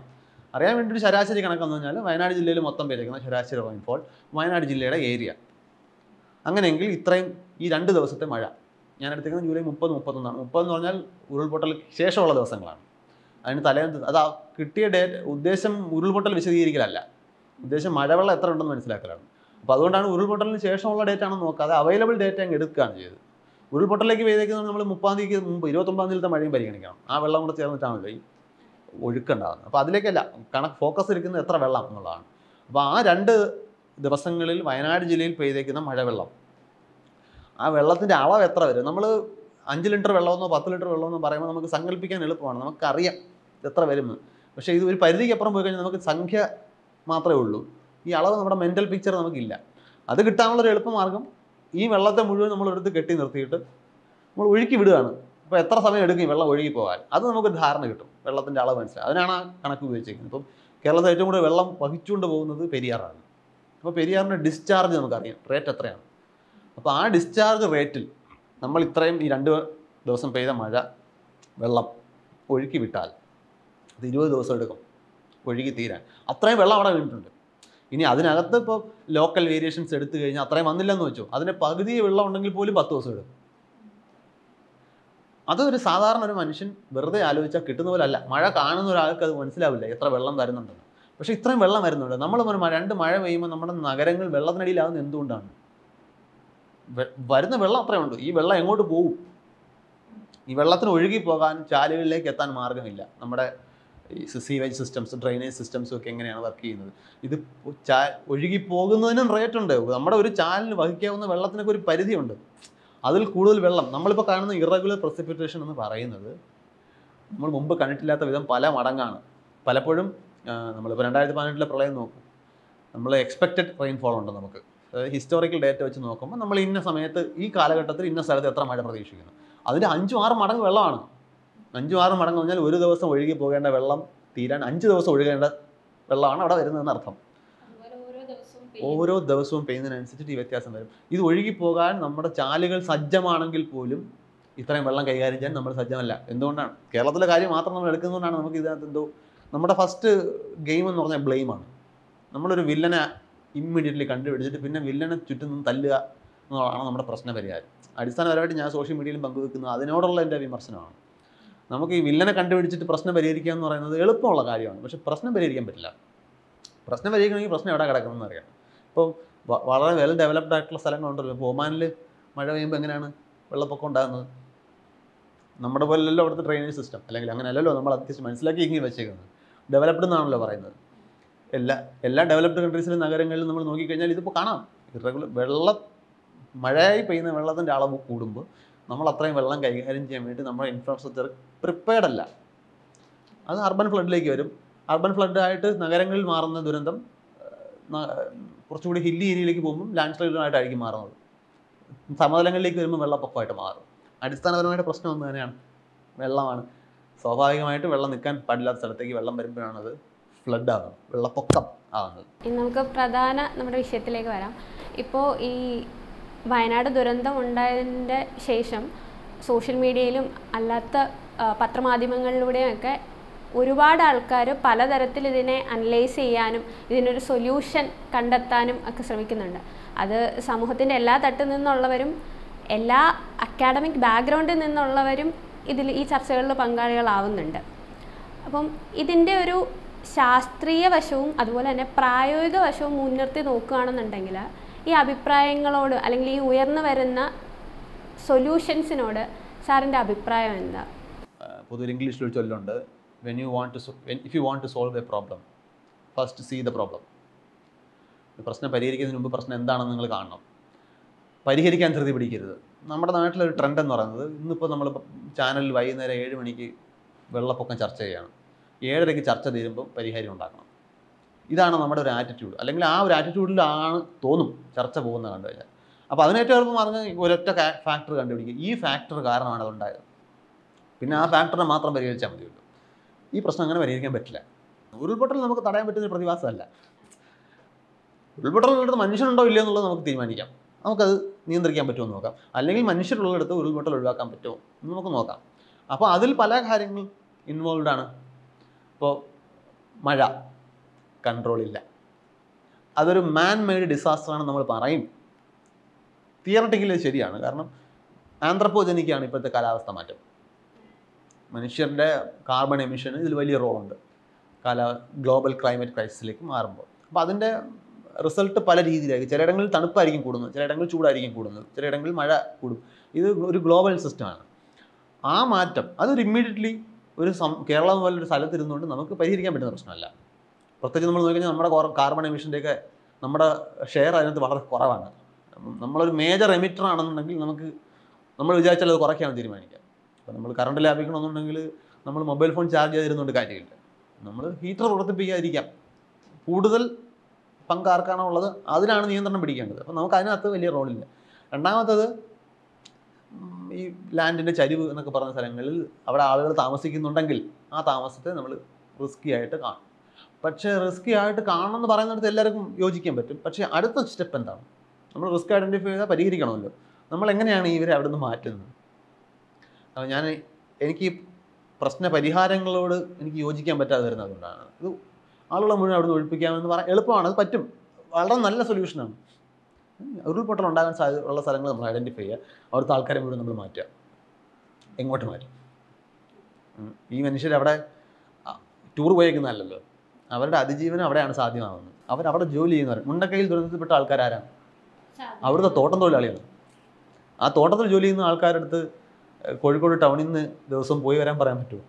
അറിയാൻ വേണ്ടി ഒരു ശരാശരി കണക്കെന്ന് പറഞ്ഞാൽ വയനാട് ജില്ലയിൽ മൊത്തം പെയ്തേക്കുന്ന ശരാശരി റെയിൻഫോൾ വയനാട് ജില്ലയുടെ ഏരിയ അങ്ങനെയെങ്കിൽ ഇത്രയും ഈ രണ്ട് ദിവസത്തെ മഴ ഞാൻ എടുത്തേക്കുന്നത് ജൂലൈ മുപ്പത് മുപ്പത്തൊന്നാണ് മുപ്പത് എന്ന് പറഞ്ഞാൽ ഉരുൾപൊട്ടൽ ശേഷമുള്ള ദിവസങ്ങളാണ് അതിന് തലേന്ന് അത് ആ കിട്ടിയ ഡേറ്റ് ഉദ്ദേശം ഉരുൾപൊട്ടൽ വിശദീകരിക്കലല്ല ഉദ്ദേശം മഴവെള്ളം എത്ര ഉണ്ടെന്ന് മനസ്സിലാക്കലാണ് അപ്പോൾ അതുകൊണ്ടാണ് ഉരുൾപൊട്ടലിന് ശേഷമുള്ള ഡേറ്റ് ആണെന്ന് നോക്കാതെ അവൈലബിൾ ഡേറ്റ് അങ്ങ് എടുക്കുകയാണ് ചെയ്തത് ഉരുൾപൊട്ടലിലേക്ക് പെയ്തേക്കുന്നത് നമ്മൾ മുപ്പാം തീയതിക്ക് മുമ്പ് ഇരുപത്തൊമ്പതാം തീയതിയിലത്തെ മഴയും പരിഗണിക്കണം ആ വെള്ളം കൂടെ ചേർന്നിട്ടാണല്ലോ ഈ ഒഴുക്കുണ്ടാകുന്നത് അപ്പോൾ അതിലേക്കല്ല കണക്ക് ഫോക്കസ് ഇരിക്കുന്നത് എത്ര വെള്ളം എന്നുള്ളതാണ് അപ്പോൾ ആ രണ്ട് ദിവസങ്ങളിൽ വയനാട് ജില്ലയിൽ പെയ്തേക്കുന്ന മഴവെള്ളം ആ വെള്ളത്തിൻ്റെ അളവ് എത്ര വരും നമ്മൾ അഞ്ച് ലിറ്റർ വെള്ളമെന്നോ പത്ത് ലിറ്റർ വെള്ളമെന്നോ പറയുമ്പോൾ നമുക്ക് സങ്കല്പിക്കാൻ എളുപ്പമാണ് നമുക്കറിയാം ഇത് എത്ര വരുമെന്ന് പക്ഷേ ഇത് ഒരു പരിധിക്ക് അപ്പുറം പോയി കഴിഞ്ഞാൽ നമുക്ക് സംഖ്യ മാത്രമേ ഉള്ളൂ ഈ അളവ് നമ്മുടെ മെൻ്റൽ പിക്ചർ നമുക്കില്ല അത് കിട്ടാനുള്ളൊരു എളുപ്പമാർഗം ഈ വെള്ളത്തെ മുഴുവൻ നമ്മൾ എടുത്ത് കെട്ടി നിർത്തിയിട്ട് നമ്മൾ ഒഴുക്കി വിടുകയാണ് അപ്പോൾ എത്ര സമയം എടുക്കും ഈ വെള്ളം ഒഴുകി പോകാൻ അത് നമുക്ക് ധാരണ കിട്ടും വെള്ളത്തിൻ്റെ അളവ് മനസ്സിലാവും അതിനാണ് ആ കണക്ക് ഉപയോഗിച്ചിരിക്കുന്നത് ഇപ്പം കേരളത്തിൽ ഏറ്റവും കൂടുതൽ വെള്ളം വഹിച്ചുകൊണ്ട് പോകുന്നത് പെരിയാറാണ് അപ്പോൾ പെരിയാറിൻ്റെ ഡിസ്ചാർജ് നമുക്കറിയാം റേറ്റ് എത്രയാണ് അപ്പോൾ ആ ഡിസ്ചാർജ് റേറ്റിൽ നമ്മൾ ഇത്രയും ഈ രണ്ട് ദിവസം പെയ്ത മഴ വെള്ളം ഒഴുക്കി വിട്ടാൽ അത് ഇരുപത് ദിവസം എടുക്കും ഒഴുകി തീരാൻ അത്രയും വെള്ളം അവിടെ വീണിട്ടുണ്ട് ഇനി അതിനകത്ത് ഇപ്പോൾ ലോക്കൽ വേരിയേഷൻസ് എടുത്തു കഴിഞ്ഞാൽ അത്രയും വന്നില്ലെന്ന് വെച്ചോ അതിന് പകുതി വെള്ളം ഉണ്ടെങ്കിൽ പോലും പത്ത് ദിവസം എടുക്കും അതൊരു സാധാരണ ഒരു മനുഷ്യൻ വെറുതെ ആലോചിച്ചാൽ കിട്ടുന്ന പോലെ അല്ല മഴ കാണുന്ന ഒരാൾക്ക് അത് മനസ്സിലാവില്ല എത്ര വെള്ളം തരുന്നുണ്ടെന്ന് പക്ഷേ ഇത്രയും വെള്ളം വരുന്നുണ്ട് നമ്മൾ ഒരു മ- രണ്ട് മഴ പെയ്യുമ്പോൾ നമ്മുടെ നഗരങ്ങൾ വെള്ളത്തിനടിയിലാകുന്നത് എന്തുകൊണ്ടാണ് വെ- വരുന്ന വെള്ളം അത്രയുണ്ട് ഈ വെള്ളം എങ്ങോട്ട് പോകും ഈ വെള്ളത്തിന് ഒഴുകി പോകാൻ ചാലുകളിലേക്ക് എത്താൻ മാർഗമില്ല നമ്മുടെ ഈ സീവേജ് സിസ്റ്റംസ് ഡ്രെയിനേജ് സിസ്റ്റംസും ഒക്കെ എങ്ങനെയാണ് വർക്ക് ചെയ്യുന്നത് ഇത് ചാ ഒഴുകി പോകുന്നതിനും റേറ്റ് ഉണ്ട് നമ്മുടെ ഒരു ചാലിന് വഹിക്കാവുന്ന വെള്ളത്തിനൊക്കെ ഒരു പരിധിയുണ്ട് അതിൽ കൂടുതൽ വെള്ളം നമ്മളിപ്പോൾ കാണുന്ന ഇറഗുലർ പ്രസിപ്പിറ്റേഷൻ എന്ന് പറയുന്നത് നമ്മൾ മുമ്പ് കണ്ടിട്ടില്ലാത്ത വിധം പല മടങ്ങാണ് പലപ്പോഴും ആ, നമ്മളിപ്പോൾ രണ്ടായിരത്തി പതിനെട്ടിലെ പ്രളയം നോക്കും നമ്മൾ എക്സ്പെക്റ്റഡ് റെയിൻഫോൾ ഉണ്ട് നമുക്ക് അതായത് ഹിസ്റ്റോറിക്കൽ ഡേറ്റ വെച്ച് നോക്കുമ്പോൾ നമ്മൾ ഇന്ന സമയത്ത് ഈ കാലഘട്ടത്തിൽ ഇന്ന സ്ഥലത്ത് എത്ര മഴ പ്രതീക്ഷിക്കുന്നു അതിൻ്റെ അഞ്ചും ആറും മടങ്ങ് വെള്ളമാണ് അഞ്ചും ആറും മടങ്ങ് പറഞ്ഞാൽ ഒരു ദിവസം ഒഴുകി പോകേണ്ട വെള്ളം തീരാൻ അഞ്ച് ദിവസം ഒഴുകേണ്ട വെള്ളമാണ് അവിടെ വരുന്നതെന്ന് അർത്ഥം ഓരോ ദിവസവും പെയ്യുന്നതിനനുസരിച്ചിട്ട് ഈ വ്യത്യാസം വരും ഇത് ഒഴുകി പോകാൻ നമ്മുടെ ചാലുകൾ സജ്ജമാണെങ്കിൽ പോലും ഇത്രയും വെള്ളം കൈകാര്യം ചെയ്യാൻ നമ്മൾ സജ്ജമല്ല എന്തുകൊണ്ടാണ് കേരളത്തിലെ കാര്യം മാത്രം നമ്മൾ എടുക്കുന്നതുകൊണ്ടാണ് നമുക്ക് ഇതിനകത്ത് എന്തോ നമ്മുടെ ഫസ്റ്റ് ഗെയിം എന്ന് പറഞ്ഞാൽ ബ്ലെയിമാണ് നമ്മളൊരു വില്ലനെ ഇമ്മീഡിയറ്റ്ലി കണ്ടുപിടിച്ചിട്ട് പിന്നെ വില്ലനെ ചുറ്റും നിന്ന് തല്ലുക എന്നുള്ളതാണ് നമ്മുടെ പ്രശ്ന പരിഹാരം അടിസ്ഥാനപരമായിട്ട് ഞാൻ സോഷ്യൽ മീഡിയയിൽ പങ്കുവെക്കുന്നത് അതിനോടുള്ള എൻ്റെ വിമർശനമാണ് നമുക്ക് ഈ വില്ലനെ കണ്ടുപിടിച്ചിട്ട് പ്രശ്നം പരിഹരിക്കുക എന്ന് പറയുന്നത് എളുപ്പമുള്ള കാര്യമാണ് പക്ഷെ പ്രശ്നം പരിഹരിക്കാൻ പറ്റില്ല പ്രശ്നം പരിഹരിക്കണമെങ്കിൽ പ്രശ്നം എവിടെ കിടക്കുന്നതെന്ന് അറിയാം ഇപ്പോൾ വ- വളരെ വെൽ ഡെവലപ്ഡ് ആയിട്ടുള്ള സ്ഥലങ്ങളുണ്ടല്ലോ ഇപ്പോൾ ഒമാനിൽ മഴ പെയ്യുമ്പോൾ എങ്ങനെയാണ് വെള്ളപ്പൊക്കം ഉണ്ടാകുന്നത് നമ്മുടെ പോലെയല്ലോ അവിടുത്തെ ഡ്രെയിനേജ് സിസ്റ്റം അല്ലെങ്കിൽ അങ്ങനെയല്ലല്ലോ നമ്മൾ അത്യാവശ്യം മനസ്സിലാക്കി ഇങ്ങനെ വെച്ചേക്കുന്നത് ഡെവലപ്ഡ് എന്നാണല്ലോ പറയുന്നത് എല്ലാ എല്ലാ ഡെവലപ്ഡ് കൺട്രീസിലും നഗരങ്ങളിലും നമ്മൾ നോക്കിക്കഴിഞ്ഞാൽ ഇതിപ്പോൾ കാണാം ഇറഗുലർ വെള്ളം മഴയായി പെയ്യുന്ന വെള്ളത്തിൻ്റെ അളവ് കൂടുമ്പോൾ നമ്മൾ അത്രയും വെള്ളം കൈകാര്യം ചെയ്യാൻ വേണ്ടി നമ്മുടെ ഇൻഫ്രാസ്ട്രക്ചർ പ്രിപ്പയർഡ് അല്ല അത് അർബൻ ഫ്ലഡിലേക്ക് വരും അർബൻ ഫ്ലഡായിട്ട് നഗരങ്ങളിൽ മാറുന്ന ദുരന്തം ന- കുറച്ചുകൂടി ഹില്ലി ഏരിയയിലേക്ക് പോകുമ്പോൾ ലാൻഡ് സ്ലൈഡുമായിട്ടായിരിക്കും മാറുന്നത് സമതലങ്ങളിലേക്ക് വരുമ്പോൾ വെള്ളപ്പൊക്കമായിട്ട് മാറും അടിസ്ഥാനപരമായിട്ട് പ്രശ്നം ഒന്ന് തന്നെയാണ് വെള്ളമാണ് സ്വാഭാവികമായിട്ട് വെള്ളം നിൽക്കാൻ പാടില്ലാത്ത സ്ഥലത്തേക്ക് വെള്ളം വരുമ്പോഴാണ് അത് ഫ്ലഡ് ആകുന്നത് വെള്ളപ്പൊക്കം ആകുന്നത് ഇനി നമുക്ക് പ്രധാന നമ്മുടെ വിഷയത്തിലേക്ക് വരാം ഇപ്പോൾ ഈ വയനാട് ദുരന്തം ഉണ്ടായതിൻ്റെ ശേഷം സോഷ്യൽ മീഡിയയിലും അല്ലാത്ത ആ, പത്രമാധ്യമങ്ങളിലൂടെയൊക്കെ ഒരുപാട് ആൾക്കാർ പലതരത്തിൽ ഇതിനെ അനലൈസ് ചെയ്യാനും ഇതിനൊരു സൊല്യൂഷൻ കണ്ടെത്താനും ഒക്കെ ശ്രമിക്കുന്നുണ്ട് അത് സമൂഹത്തിൻ്റെ എല്ലാ തട്ടിൽ നിന്നുള്ളവരും എല്ലാ അക്കാഡമിക് ബാക്ക്ഗ്രൗണ്ടിൽ നിന്നുള്ളവരും ഇതിൽ ഈ ചർച്ചകളിൽ പങ്കാളികളാവുന്നുണ്ട് അപ്പം ഇതിൻ്റെ ഒരു ശാസ്ത്രീയ വശവും അതുപോലെ തന്നെ പ്രായോഗിക വശവും മുൻനിർത്തി നോക്കുകയാണെന്നുണ്ടെങ്കിൽ ഈ അഭിപ്രായങ്ങളോട് അല്ലെങ്കിൽ ഈ ഉയർന്നു വരുന്ന സൊല്യൂഷൻസിനോട് സാറിൻ്റെ അഭിപ്രായം എന്താ പൊതുവെ ഇംഗ്ലീഷിൽ ഒരു ചൊല്ലുണ്ട് when you want to if you want to solve a problem first see the problem പ്രശ്നം പരിഹരിക്കുന്നതിന് മുമ്പ് പ്രശ്നം എന്താണെന്ന് നിങ്ങൾ കാണണം പരിഹരിക്കാൻ ധൃതി പിടിക്കരുത് നമ്മുടെ നാട്ടിലൊരു ട്രെൻഡ് എന്ന് പറയുന്നത് ഇന്നിപ്പോൾ നമ്മൾ ചാനലിൽ വൈകുന്നേരം ഏഴ് മണിക്ക് വെള്ളപ്പൊക്കം ചർച്ച ചെയ്യണം ഏഴരയ്ക്ക് ചർച്ച തീരുമ്പോൾ പരിഹാരം ഉണ്ടാക്കണം ഇതാണ് നമ്മുടെ ഒരു ആറ്റിറ്റ്യൂഡ് അല്ലെങ്കിൽ ആ ഒരു ആറ്റിറ്റ്യൂഡിലാണ് തോന്നും ചർച്ച പോകുന്നത് കണ്ടു കഴിഞ്ഞാൽ അപ്പോൾ അതിനേറ്റവും എളുപ്പം പറഞ്ഞ ഒരൊറ്റ ഫാക്ടർ കണ്ടുപിടിക്കുക ഈ ഫാക്ടർ കാരണമാണ് അതുണ്ടായത് പിന്നെ ആ ഫാക്ടറിനെ മാത്രം പരിഹരിച്ചാൽ മതിയുള്ളൂ ഈ പ്രശ്നം അങ്ങനെ പരിഹരിക്കാൻ പറ്റില്ല ഉരുൾപൊട്ടൽ നമുക്ക് തടയാൻ പറ്റുന്ന ഒരു പ്രതിഭാസമല്ല ഉരുൾപൊട്ടലുള്ളിടത്ത് മനുഷ്യനുണ്ടോ ഇല്ലയോ എന്നുള്ളത് നമുക്ക് തീരുമാനിക്കാം നമുക്കത് നിയന്ത്രിക്കാൻ പറ്റുമോ എന്ന് നോക്കാം അല്ലെങ്കിൽ മനുഷ്യരുള്ളിടത്ത് ഉരുൾപൊട്ടൽ ഒഴിവാക്കാൻ പറ്റുമോ എന്ന് നമുക്ക് നോക്കാം അപ്പോൾ അതിൽ പല കാര്യങ്ങൾ ഇൻവോൾവ് ആണ് ഇപ്പോൾ മഴ കൺട്രോൾ ഇല്ല അതൊരു മാൻ മെയ്ഡ് ഡിസാസ്റ്റർ ആണ് നമ്മൾ പറയും തിയറട്ടിക്കലി ശരിയാണ് കാരണം ആന്ത്രപ്പോജനിക്കാണ് ഇപ്പോഴത്തെ കാലാവസ്ഥ മാറ്റം മനുഷ്യരുടെ കാർബൺ എമിഷന് ഇതിൽ വലിയ റോളുണ്ട് കാല ഗ്ലോബൽ ക്ലൈമറ്റ് ക്രൈസിസിലേക്ക് മാറുമ്പോൾ അപ്പോൾ അതിൻ്റെ റിസൾട്ട് പല രീതിയിലായിരിക്കും ചിലയിടങ്ങളിൽ തണുപ്പായിരിക്കും കൂടുന്നത് ചിലയിടങ്ങളിൽ ചൂടായിരിക്കും കൂടുന്നത് ചിലയിടങ്ങളിൽ മഴ കൂടും ഇത് ഒരു ഗ്ലോബൽ സിസ്റ്റമാണ് ആ മാറ്റം അതൊരു ഇമ്മീഡിയറ്റ്ലി ഒരു സം കേരളം പോലൊരു സ്ഥലത്ത് ഇരുന്നുകൊണ്ട് നമുക്ക് പരിഹരിക്കാൻ പറ്റുന്ന പ്രശ്നമല്ല പ്രത്യേകിച്ച് നമ്മൾ നോക്കിക്കഴിഞ്ഞാൽ നമ്മുടെ കാർബൺ എമിഷൻ്റെയൊക്കെ നമ്മുടെ ഷെയർ അതിനകത്ത് വളരെ കുറവാണ് നമ്മളൊരു മേജർ എമിറ്റർ ആണെന്നുണ്ടെങ്കിൽ നമുക്ക് നമ്മൾ വിചാരിച്ചാൽ അത് കുറയ്ക്കാൻ തീരുമാനിക്കാം അപ്പോൾ നമ്മൾ കറണ്ട് ലാഭിക്കണമെന്നുണ്ടെങ്കിൽ നമ്മൾ മൊബൈൽ ഫോൺ ചാർജ് ചെയ്തിരുന്നുകൊണ്ട് കാര്യമില്ല നമ്മൾ ഹീറ്റർ പ്രവർത്തിപ്പിക്കാതിരിക്കാം കൂടുതൽ പങ്ക് ആർക്കാണോ ഉള്ളത് അതിനാണ് നിയന്ത്രണം പിടിക്കേണ്ടത് അപ്പോൾ നമുക്ക് അതിനകത്ത് വലിയ റോളില്ല രണ്ടാമത്തത് ഉം, ഈ ലാൻഡിൻ്റെ ചരിവ് എന്നൊക്കെ പറഞ്ഞ സ്ഥലങ്ങളിൽ അവിടെ ആളുകൾ താമസിക്കുന്നുണ്ടെങ്കിൽ ആ താമസത്തെ നമ്മൾ റിസ്കി ആയിട്ട് കാണും പക്ഷേ റിസ്കി ആയിട്ട് കാണണമെന്ന് പറയുന്നിടത്ത് എല്ലാവർക്കും യോജിക്കാൻ പറ്റും പക്ഷേ അടുത്ത സ്റ്റെപ്പ് എന്താണ് നമ്മൾ റിസ്ക് ഐഡൻറ്റിഫൈ ചെയ്താൽ പരിഹരിക്കണമല്ലോ നമ്മൾ എങ്ങനെയാണ് ഇവരെ അവിടെ നിന്ന് മാറ്റുന്നത് അപ്പോൾ ഞാൻ എനിക്ക് ഈ പ്രശ്ന പരിഹാരങ്ങളോട് എനിക്ക് യോജിക്കാൻ പറ്റാതെ വരുന്നത് അതുകൊണ്ടാണ് ഇത് ആളുകളെ മുഴുവൻ അവിടെ നിന്ന് ഒഴിപ്പിക്കാമെന്ന് പറയാൻ എളുപ്പമാണ് അത് പറ്റും വളരെ നല്ല സൊല്യൂഷനാണ് ഉരുൾപൊട്ടൽ ഉണ്ടാകാൻ സാധ്യത ഉള്ള സ്ഥലങ്ങൾ നമ്മൾ ഐഡൻറ്റിഫൈ ചെയ്യുക അവിടുത്തെ ആൾക്കാരെ മുഴുവൻ നമ്മൾ മാറ്റുക എങ്ങോട്ട് മാറ്റും ഉം. ഈ മനുഷ്യർ അവിടെ ടൂർ പോയേക്കുന്നതല്ലല്ലോ അവരുടെ അതിജീവനം അവിടെയാണ് സാധ്യമാകുന്നത് അവരവിടെ ജോലി ചെയ്യുന്നവർ മുണ്ടക്കയിൽ ദുരന്തത്തിൽപ്പെട്ട ആൾക്കാരാരാണ് അവിടുത്തെ തോട്ടം തൊഴിലാളികൾ ആ തോട്ടത്തിൽ ജോലി ചെയ്യുന്ന ആൾക്കാരുടെ അടുത്ത് ഏഹ്, കോഴിക്കോട് ടൗണിൽ നിന്ന് ദിവസം പോയി വരാൻ പറയാൻ പറ്റുമോ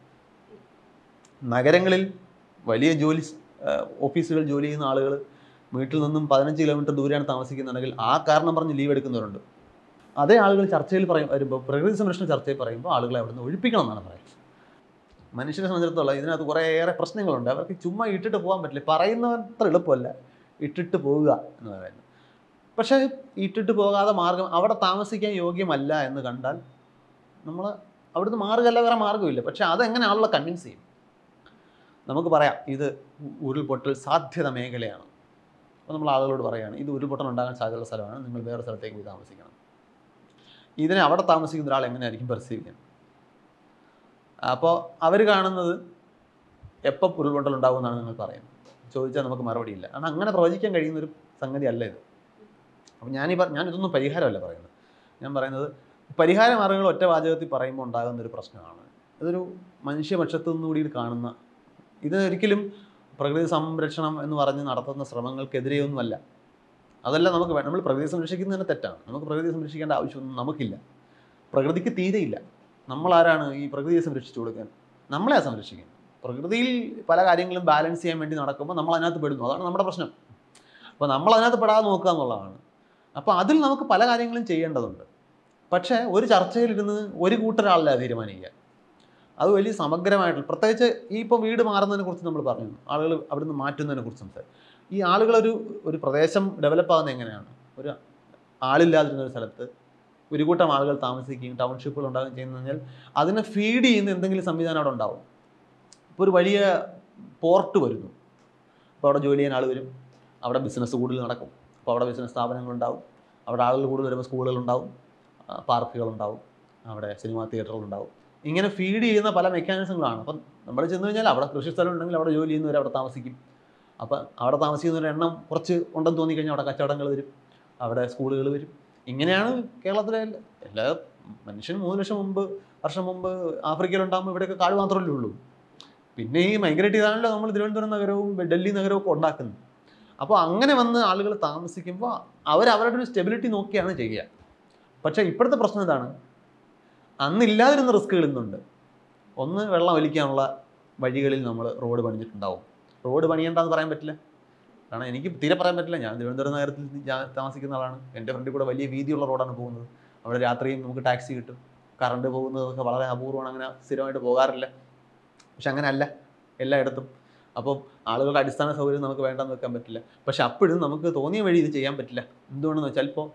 നഗരങ്ങളിൽ വലിയ ജോലി സ്- ഏഹ്, ഓഫീസുകൾ ജോലി ചെയ്യുന്ന ആളുകൾ വീട്ടിൽ നിന്നും പതിനഞ്ച് കിലോമീറ്റർ ദൂരെയാണ് താമസിക്കുന്നുണ്ടെങ്കിൽ ആ കാരണം പറഞ്ഞ് ലീവ് എടുക്കുന്നവരുണ്ട് അതേ ആളുകൾ ചർച്ചയിൽ പറയും വരുമ്പോൾ പ്രകൃതി സംരക്ഷണ ചർച്ചയിൽ പറയുമ്പോൾ ആളുകളെ അവിടെ നിന്ന് ഒഴിപ്പിക്കണം എന്നാണ് പറയുന്നത് മനുഷ്യനെ സംബന്ധിച്ചിടത്തോളം ഇതിനകത്ത് കുറേയേറെ പ്രശ്നങ്ങളുണ്ട് അവർക്ക് ചുമ്മാ ഇട്ടിട്ട് പോകാൻ പറ്റില്ല പറയുന്നത്ര എളുപ്പമല്ല ഇട്ടിട്ട് പോവുക എന്ന് പറയുന്നത് പക്ഷേ ഇട്ടിട്ട് പോകാതെ മാർഗം അവിടെ താമസിക്കാൻ യോഗ്യമല്ല എന്ന് കണ്ടാൽ നമ്മൾ അവിടുന്ന് മാറുകയല്ല വേറെ മാർഗ്ഗമില്ല പക്ഷേ അതെങ്ങനെ ആളുകളെ കൺവിൻസ് ചെയ്യും നമുക്ക് പറയാം ഇത് ഉ- ഉരുൾപൊട്ടൽ സാധ്യത മേഖലയാണ് അപ്പോൾ നമ്മൾ ആളുകളോട് പറയുകയാണ് ഇത് ഉരുൾപൊട്ടൽ ഉണ്ടാകാൻ സാധ്യതയുള്ള സ്ഥലമാണ് നിങ്ങൾ വേറെ സ്ഥലത്തേക്ക് പോയി താമസിക്കണം ഇതിനെ അവിടെ താമസിക്കുന്ന ഒരാൾ എങ്ങനെയായിരിക്കും പെർസീവ് ചെയ്യുന്നത് അപ്പോൾ അവർ കാണുന്നത് എപ്പോൾ ഉരുൾപൊട്ടൽ ഉണ്ടാകുമെന്നാണ് നിങ്ങൾ പറയുന്നത് ചോദിച്ചാൽ നമുക്ക് മറുപടിയില്ല കാരണം അങ്ങനെ പ്രവചിക്കാൻ കഴിയുന്ന ഒരു സംഗതി അല്ല ഇത് അപ്പം ഞാനീ പറ ഞാൻ ഇതൊന്നും പരിഹാരമല്ല പറയുന്നത് ഞാൻ പറയുന്നത് പരിഹാര മാർഗ്ഗങ്ങൾ ഒറ്റ വാചകത്തിൽ പറയുമ്പോൾ ഉണ്ടാകുന്ന ഒരു പ്രശ്നമാണ് ഇതൊരു മനുഷ്യപക്ഷത്തു നിന്നുകൂടി ഇത് കാണുന്ന ഇത് ഒരിക്കലും പ്രകൃതി സംരക്ഷണം എന്ന് പറഞ്ഞ് നടത്തുന്ന ശ്രമങ്ങൾക്കെതിരെയൊന്നുമല്ല അതല്ല നമുക്ക് വേ- നമ്മൾ പ്രകൃതി സംരക്ഷിക്കുന്നതിന് തെറ്റാണ് നമുക്ക് പ്രകൃതി സംരക്ഷിക്കേണ്ട ആവശ്യമൊന്നും നമുക്കില്ല പ്രകൃതിക്ക് തീരെയില്ല നമ്മളാരാണ് ഈ പ്രകൃതിയെ സംരക്ഷിച്ചു കൊടുക്കാൻ നമ്മളെ സംരക്ഷിക്കുന്നത് പ്രകൃതിയിൽ പല കാര്യങ്ങളും ബാലൻസ് ചെയ്യാൻ വേണ്ടി നടക്കുമ്പോൾ നമ്മൾ അതിനകത്ത് പെടുന്നു അതാണ് നമ്മുടെ പ്രശ്നം അപ്പോൾ നമ്മൾ അതിനകത്ത് പെടാതെ നോക്കുക എന്നുള്ളതാണ് അപ്പോൾ അതിൽ നമുക്ക് പല കാര്യങ്ങളും ചെയ്യേണ്ടതുണ്ട് പക്ഷേ ഒരു ചർച്ചയിലിരുന്ന് ഒരു കൂട്ടരാളല്ല തീരുമാനിക്കുക അത് വലിയ സമഗ്രമായിട്ടുള്ള പ്രത്യേകിച്ച് ഈ ഇപ്പോൾ വീട് മാറുന്നതിനെ കുറിച്ച് നമ്മൾ പറഞ്ഞു ആളുകൾ അവിടുന്ന് മാറ്റുന്നതിനെ കുറിച്ച് സംസാരിച്ചു ഈ ആളുകളൊരു ഒരു പ്രദേശം ഡെവലപ്പ് ആകുന്നത് എങ്ങനെയാണ് ഒരു ആളില്ലാതിരുന്ന ഒരു സ്ഥലത്ത് ഒരു കൂട്ടം ആളുകൾ താമസിക്കുകയും ടൗൺഷിപ്പുകൾ ഉണ്ടാകുകയും ചെയ്യുന്നത് കഴിഞ്ഞാൽ അതിനെ ഫീഡ് ചെയ്യുന്ന എന്തെങ്കിലും സംവിധാനം അവിടെ ഉണ്ടാവും ഇപ്പോൾ ഒരു വലിയ പോർട്ട് വരുന്നു അപ്പോൾ അവിടെ ജോലി ചെയ്യാൻ ആൾ വരും അവിടെ ബിസിനസ് കൂടുതൽ നടക്കും അപ്പോൾ അവിടെ ബിസിനസ് സ്ഥാപനങ്ങളുണ്ടാവും അവിടെ ആളുകൾ കൂടുതൽ വരുമ്പോൾ സ്കൂളുകളുണ്ടാവും ആ, പാർക്കുകളുണ്ടാവും അവിടെ സിനിമാ തിയേറ്ററുകളുണ്ടാവും ഇങ്ങനെ ഫീഡ് ചെയ്യുന്ന പല മെക്കാനിസങ്ങളാണ് അപ്പം നമ്മൾ ചെന്ന് കഴിഞ്ഞാൽ അവിടെ കൃഷി സ്ഥലം ഉണ്ടെങ്കിൽ അവിടെ ജോലി ചെയ്യുന്നവർ അവിടെ താമസിക്കും അപ്പം അവിടെ താമസിക്കുന്നവരുടെ എണ്ണം കുറച്ച് ഉണ്ടെന്ന് തോന്നിക്കഴിഞ്ഞാൽ അവിടെ കച്ചവടങ്ങൾ വരും അവിടെ സ്കൂളുകൾ വരും ഇങ്ങനെയാണ് കേരളത്തിലെ എല്ലാ- എല്ലാ മനുഷ്യൻ മൂന്ന് ലക്ഷം മുമ്പ് വർഷം മുമ്പ് ആഫ്രിക്കയിലുണ്ടാകുമ്പോൾ ഇവിടെയൊക്കെ കാട് മാത്രമല്ലേ ഉള്ളൂ പിന്നെ ഈ മൈഗ്രേറ്റ് ചെയ്താണല്ലോ നമ്മൾ തിരുവനന്തപുരം നഗരവും ഡൽഹി നഗരവും ഒക്കെ ഉണ്ടാക്കുന്നത് അപ്പോൾ അങ്ങനെ വന്ന് ആളുകൾ താമസിക്കുമ്പോൾ അവർ അവരുടെ ഒരു സ്റ്റെബിലിറ്റി നോക്കിയാണ് ചെയ്യുക പക്ഷേ ഇപ്പോഴത്തെ പ്രശ്നം എന്താണ് അന്നില്ലാതിരുന്ന റിസ്ക്കുകൾ ഇന്നുണ്ട് ഒന്ന് വെള്ളം ഒലിക്കാനുള്ള വഴികളിൽ നമ്മൾ റോഡ് പണിഞ്ഞിട്ടുണ്ടാവും റോഡ് പണിയണ്ടെന്ന് പറയാൻ പറ്റില്ല കാരണം എനിക്ക് തീരെ പറയാൻ പറ്റില്ല ഞാൻ തിരുവനന്തപുരം നഗരത്തിൽ ഞാൻ താമസിക്കുന്ന ആളാണ് എൻ്റെ ഫ്രണ്ടിൽ കൂടെ വലിയ വീതിയുള്ള റോഡാണ് പോകുന്നത് അവിടെ രാത്രിയും നമുക്ക് ടാക്സി കിട്ടും കറണ്ട് പോകുന്നതൊക്കെ വളരെ അപൂർവമാണ് അങ്ങനെ സ്ഥിരമായിട്ട് പോകാറില്ല പക്ഷെ അങ്ങനെ അല്ല എല്ലായിടത്തും അപ്പം ആളുകളുടെ അടിസ്ഥാന സൗകര്യം നമുക്ക് വേണ്ടെന്ന് വെക്കാൻ പറ്റില്ല പക്ഷെ അപ്പോഴും നമുക്ക് തോന്നിയ വഴി ഇത് ചെയ്യാൻ പറ്റില്ല എന്തുകൊണ്ടെന്ന് വെച്ചാൽ ഇപ്പോൾ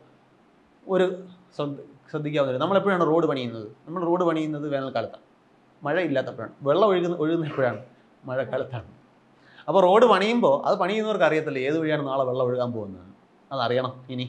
ഒരു ശ്രദ്ധ ശ്രദ്ധിക്കാവുന്ന നമ്മൾ എപ്പോഴാണ് റോഡ് പണിയുന്നത് നമ്മൾ റോഡ് പണിയുന്നത് വേനൽക്കാലത്താണ് മഴ ഇല്ലാത്തപ്പോഴാണ് വെള്ളം ഒഴുകുന്ന ഒഴുകുന്ന എപ്പോഴാണ് മഴക്കാലത്താണ് അപ്പോൾ റോഡ് പണിയുമ്പോൾ അത് പണിയുന്നവർക്ക് അറിയത്തില്ല ഏത് വഴിയാണ് നാളെ വെള്ളം ഒഴുകാൻ പോകുന്നത് അതറിയണം ഇനി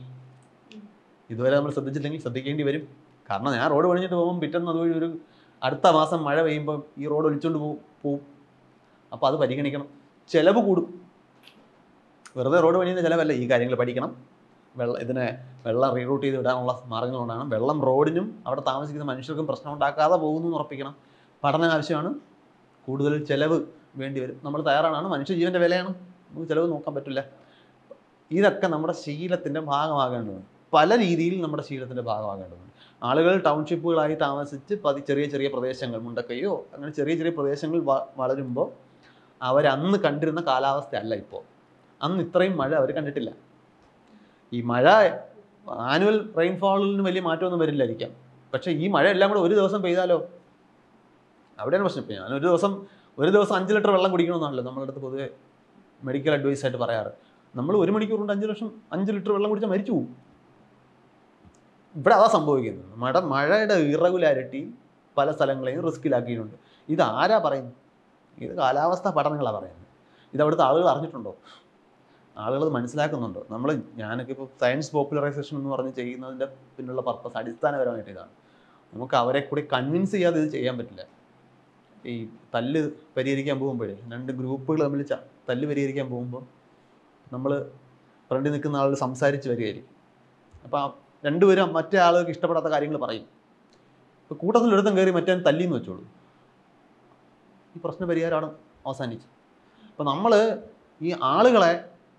ഇതുവരെ നമ്മൾ ശ്രദ്ധിച്ചില്ലെങ്കിൽ ശ്രദ്ധിക്കേണ്ടി വരും കാരണം ഞാൻ റോഡ് പണിഞ്ഞിട്ട് പോകുമ്പോൾ പിറ്റേന്ന് അതുവഴി ഒരു അടുത്ത മാസം മഴ പെയ്യുമ്പോൾ ഈ റോഡ് ഒലിച്ചുകൊണ്ട് പോകും പോവും അപ്പോൾ അത് പരിഗണിക്കണം ചിലവ് കൂടും വെറുതെ റോഡ് പണിയുന്ന ചിലവല്ല ഈ കാര്യങ്ങൾ പഠിക്കണം വെള്ളം ഇതിനെ വെള്ളം റീറൂട്ട് ചെയ്ത് വിടാനുള്ള മാർഗ്ഗങ്ങളുണ്ടാണ് വെള്ളം റോഡിനും അവിടെ താമസിക്കുന്ന മനുഷ്യർക്കും പ്രശ്നം ഉണ്ടാക്കാതെ പോകുന്നു എന്ന് ഉറപ്പിക്കണം പഠനം ആവശ്യമാണ് കൂടുതൽ ചിലവ് വേണ്ടി വരും നമ്മൾ തയ്യാറാണ് മനുഷ്യ ജീവൻ്റെ വിലയാണ് നമുക്ക് ചിലവ് നോക്കാൻ പറ്റില്ല ഇതൊക്കെ നമ്മുടെ ശീലത്തിൻ്റെ ഭാഗമാകേണ്ടതുണ്ട് പല രീതിയിൽ നമ്മുടെ ശീലത്തിൻ്റെ ഭാഗമാകേണ്ടതുണ്ട് ആളുകൾ ടൗൺഷിപ്പുകളായി താമസിച്ച് പതി ചെറിയ ചെറിയ പ്രദേശങ്ങൾ മുണ്ടക്കയോ അങ്ങനെ ചെറിയ ചെറിയ പ്രദേശങ്ങൾ വ- വളരുമ്പോൾ അവരന്ന് കണ്ടിരുന്ന കാലാവസ്ഥ അല്ല ഇപ്പോൾ അന്ന് ഇത്രയും മഴ അവർ കണ്ടിട്ടില്ല ഈ മഴ ആനുവൽ റെയിൻഫാളിന് വലിയ മാറ്റമൊന്നും വരില്ലായിരിക്കാം പക്ഷേ ഈ മഴ എല്ലാം കൂടെ ഒരു ദിവസം പെയ്താലോ അവിടെയാണ് പ്രശ്നം ഇപ്പം ഞാൻ ഒരു ദിവസം ഒരു ദിവസം അഞ്ച് ലിറ്റർ വെള്ളം കുടിക്കണമെന്നാണല്ലോ നമ്മുടെ അടുത്ത് പൊതുവെ മെഡിക്കൽ അഡ്വൈസ് ആയിട്ട് പറയാറ് നമ്മൾ ഒരു മണിക്കൂർ കൊണ്ട് അഞ്ച് ലക്ഷം അഞ്ച് ലിറ്റർ വെള്ളം കുടിച്ചാൽ മരിച്ചു പോകും ഇവിടെ അതാ സംഭവിക്കുന്നത് മഴ മഴയുടെ ഇറഗുലാരിറ്റി പല സ്ഥലങ്ങളെയും റിസ്കിലാക്കിയിട്ടുണ്ട് ഇത് ആരാ പറയുന്നത് ഇത് കാലാവസ്ഥാ പഠനങ്ങളാണ് പറയുന്നത് ഇത് അവിടുത്തെ ആളുകൾ അറിഞ്ഞിട്ടുണ്ടോ ആളുകൾ അത് മനസ്സിലാക്കുന്നുണ്ടോ നമ്മൾ ഞാനൊക്കെ ഇപ്പോൾ സയൻസ് പോപ്പുലറൈസേഷൻ എന്ന് പറഞ്ഞ് ചെയ്യുന്നതിൻ്റെ പിന്നുള്ള പർപ്പസ് അടിസ്ഥാനപരമായിട്ട് ഇതാണ് നമുക്ക് അവരെ കൂടി കൺവിൻസ് ചെയ്യാതെ ഇത് ചെയ്യാൻ പറ്റില്ല ഈ തല്ല് പരിഹരിക്കാൻ പോകുമ്പോഴേ രണ്ട് ഗ്രൂപ്പുകൾ തമ്മിൽ ച- തല്ല് പരിഹരിക്കാൻ പോകുമ്പോൾ നമ്മൾ ഫ്രണ്ടിൽ നിൽക്കുന്ന ആൾ സംസാരിച്ച് വരികയായിരിക്കും അപ്പോൾ രണ്ടുപേരും മറ്റേ ആളുകൾക്ക് ഇഷ്ടപ്പെടാത്ത കാര്യങ്ങൾ പറയും ഇപ്പോൾ കൂട്ടത്തിൽ ഒരുത്തം കയറി മറ്റേ തല്ലിന്ന് വെച്ചോളൂ ഈ പ്രശ്ന പരിഹാരമാണ് അവസാനിച്ചു അപ്പോൾ നമ്മൾ ഈ ആളുകളെ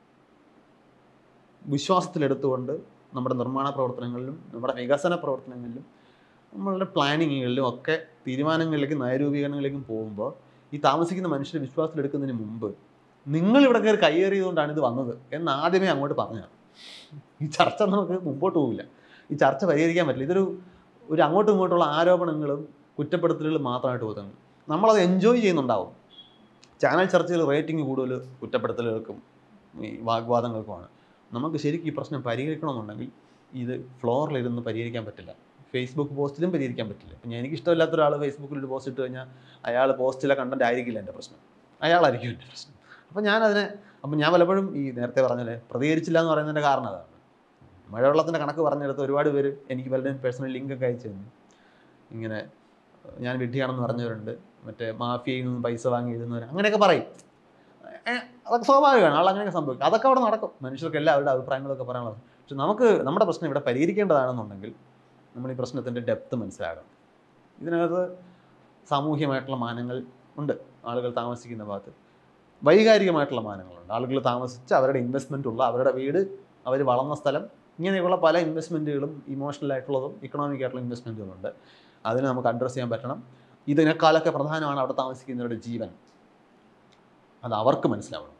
വിശ്വാസത്തിലെടുത്തുകൊണ്ട് നമ്മുടെ നിർമ്മാണ പ്രവർത്തനങ്ങളിലും നമ്മുടെ വികസന പ്രവർത്തനങ്ങളിലും നമ്മളുടെ പ്ലാനിങ്ങുകളിലും ഒക്കെ തീരുമാനങ്ങളിലേക്കും നയരൂപീകരണങ്ങളിലേക്കും പോകുമ്പോൾ ഈ താമസിക്കുന്ന മനുഷ്യരെ വിശ്വാസത്തിലെടുക്കുന്നതിന് മുമ്പ് നിങ്ങൾ ഇവിടെ കയറി കയ്യേറിയതുകൊണ്ടാണ് ഇത് വന്നത് എന്ന് ആദ്യമേ അങ്ങോട്ട് പറഞ്ഞതാണ് ഈ ചർച്ച നമുക്ക് മുമ്പോട്ട് പോകില്ല ഈ ചർച്ച പരിഹരിക്കാൻ പറ്റില്ല ഇതൊരു ഒരു അങ്ങോട്ടും ഇങ്ങോട്ടുള്ള ആരോപണങ്ങളും കുറ്റപ്പെടുത്തലുകളും മാത്രമായിട്ട് ഒതുങ്ങും നമ്മളത് എൻജോയ് ചെയ്യുന്നുണ്ടാവും ചാനൽ ചർച്ചയിൽ റേറ്റിംഗ് കൂടുതൽ കുറ്റപ്പെടുത്തലുകൾക്കും ഈ വാഗ്വാദങ്ങൾക്കുമാണ് നമുക്ക് ശരിക്കും ഈ പ്രശ്നം പരിഹരിക്കണമെന്നുണ്ടെങ്കിൽ ഇത് ഫ്ലോറിലിരുന്ന് പരിഹരിക്കാൻ പറ്റില്ല ഫേസ്ബുക്ക് പോസ്റ്റിലും പരിഹരിക്കാൻ പറ്റില്ല ഇപ്പം എനിക്ക് ഇഷ്ടമില്ലാത്ത ഒരാൾ ഫേസ്ബുക്കിൽ ഒരു പോസ്റ്റ് ഇട്ട് കഴിഞ്ഞാൽ അയാൾ പോസ്റ്റിലെ കണ്ടന്റ് ആയിരിക്കില്ല എൻ്റെ പ്രശ്നം അയാളായിരിക്കും എൻ്റെ പ്രശ്നം അപ്പം ഞാനതിനെ അപ്പം ഞാൻ പലപ്പോഴും ഈ നേരത്തെ പറഞ്ഞല്ലേ പ്രതികരിച്ചില്ല എന്ന് പറയുന്നതിൻ്റെ കാരണം അതാണ് മഴവെള്ളത്തിൻ്റെ കണക്ക് പറഞ്ഞെടുത്ത് ഒരുപാട് പേര് എനിക്ക് പലരും പേഴ്സണൽ ലിങ്കൊക്കെ അയച്ചു തന്നു ഇങ്ങനെ ഞാൻ വിഡ്ഢിയാണെന്ന് പറഞ്ഞവരുണ്ട് മറ്റേ മാഫിയയിൽ നിന്ന് പൈസ വാങ്ങി എഴുതുന്നവർ അങ്ങനെയൊക്കെ പറയും ഏ, അതൊക്കെ സ്വാഭാവികമാണ് ആൾ അങ്ങനെയൊക്കെ സംഭവിക്കും അതൊക്കെ അവിടെ നടക്കും മനുഷ്യർക്ക് എല്ലാം അവരുടെ അഭിപ്രായങ്ങളൊക്കെ പറയാനുള്ളത് പക്ഷെ നമുക്ക് നമ്മുടെ പ്രശ്നം ഇവിടെ പരിഹരിക്കേണ്ടതാണെന്നുണ്ടെങ്കിൽ നമ്മൾ ഈ പ്രശ്നത്തിൻ്റെ ഡെപ്ത് മനസ്സിലാകണം ഇതിനകത്ത് സാമൂഹ്യമായിട്ടുള്ള മാനങ്ങൾ ഉണ്ട് ആളുകൾ താമസിക്കുന്ന ഭാഗത്ത് വൈകാരികമായിട്ടുള്ള മാനങ്ങളുണ്ട് ആളുകൾ താമസിച്ച് അവരുടെ ഇൻവെസ്റ്റ്മെൻ്റ് ഉള്ള അവരുടെ വീട് അവർ വളർന്ന സ്ഥലം ഇങ്ങനെയുള്ള പല ഇൻവെസ്റ്റ്മെൻറ്റുകളും ഇമോഷണൽ ആയിട്ടുള്ളതും ഇക്കണോമിക് ആയിട്ടുള്ള ഇൻവെസ്റ്റ്മെൻറ്റുകളുണ്ട് അതിനെ നമുക്ക് അഡ്രസ്സ് ചെയ്യാൻ പറ്റണം ഇതിനേക്കാളൊക്കെ പ്രധാനമാണ് അവിടെ താമസിക്കുന്നവരുടെ ജീവൻ അത് അവർക്ക് മനസ്സിലാവണം